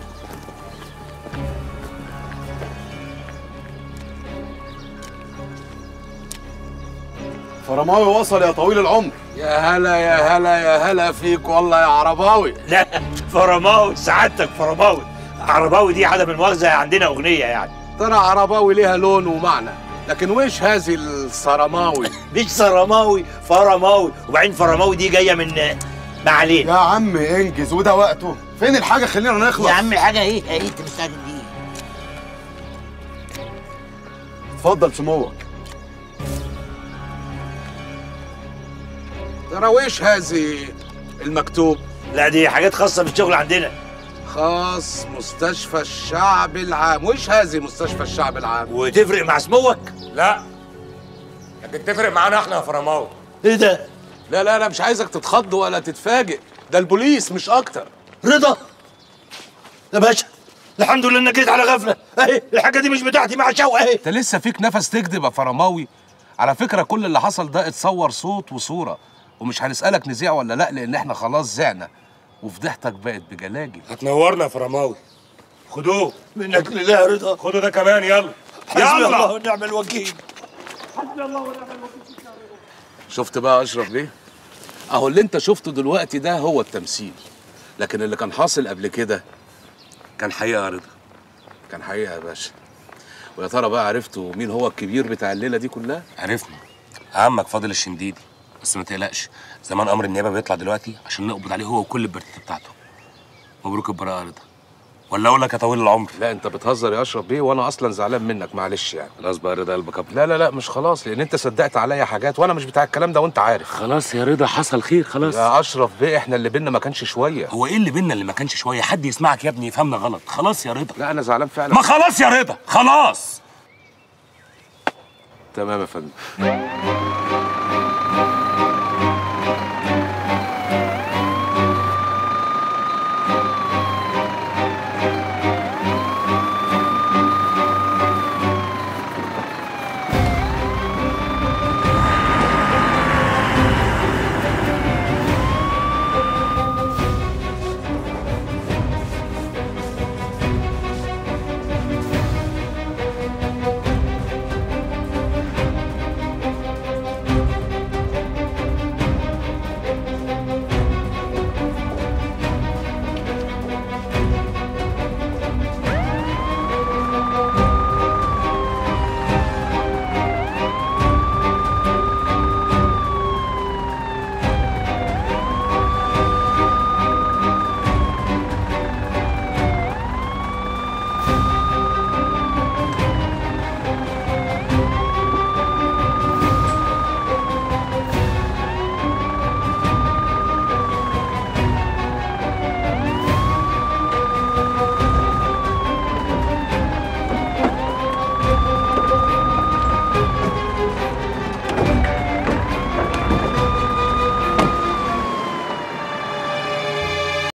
فرماوي وصل يا طويل العمر يا هلا يا هلا يا هلا فيك والله يا عرباوي لا فرماوي سعادتك فرماوي عرباوي دي عدم المؤاخذة عندنا أغنية يعني ترى عرباوي ليها لون ومعنى لكن وش هذه الصرماوي مش صرماوي فرماوي وبعدين فرماوي دي جاية من ما علينا يا عم انجز وده وقته فين الحاجه خلينا نخلص يا عم الحاجه ايه ايه انت مستعجل ليه اتفضل سموك تراويش هذه المكتوب لا دي حاجات خاصه بالشغل عندنا خاص مستشفى الشعب العام وش هذه مستشفى الشعب العام وتفرق مع سموك لا لكن تفرق معانا احنا يا فرماوي ايه ده لا لا لا مش عايزك تتخض ولا تتفاجئ ده البوليس مش اكتر رضا يا باشا الحمد لله انك جيت على غفله اهي الحاجه دي مش بتاعتي مع شوقه اهي انت لسه فيك نفس تكذب يا فرماوي على فكره كل اللي حصل ده اتصور صوت وصوره ومش هنسالك نذيع ولا لا لان احنا خلاص زعنا وفضحتك بقت بجلاجل هتنورنا يا فرماوي خدوه منك لله يا رضا خدوا ده كمان يلا حسبي الله ونعم الوكيل حسبي الله ونعم الوكيل شفت بقى يا اشرف بيه اهو اللي انت شفته دلوقتي ده هو التمثيل لكن اللي كان حاصل قبل كده كان حقيقه يا رضا كان حقيقه يا باشا ويا ترى بقى عرفتوا مين هو الكبير بتاع الليله دي كلها عرفنا عمك فاضل الشنديدي بس ما تقلقش زمان امر النيابه بيطلع دلوقتي عشان نقبض عليه هو وكل البرتة بتاعته مبروك البراءه يا رضا ولا اقول لك يا طويل العمر لا انت بتهزر يا اشرف بيه وانا اصلا زعلان منك معلش يعني خلاص بقى رضا قلبك ابيض لا لا لا مش خلاص لان انت صدقت عليا حاجات وانا مش بتاع الكلام ده وانت عارف خلاص يا رضا حصل خير خلاص يا اشرف بيه احنا اللي بينا ما كانش شويه هو ايه اللي بينا اللي ما كانش شويه حد يسمعك يا ابني يفهمنا غلط خلاص يا رضا لا انا زعلان فعلا ما خلاص يا رضا خلاص تمام يا فندم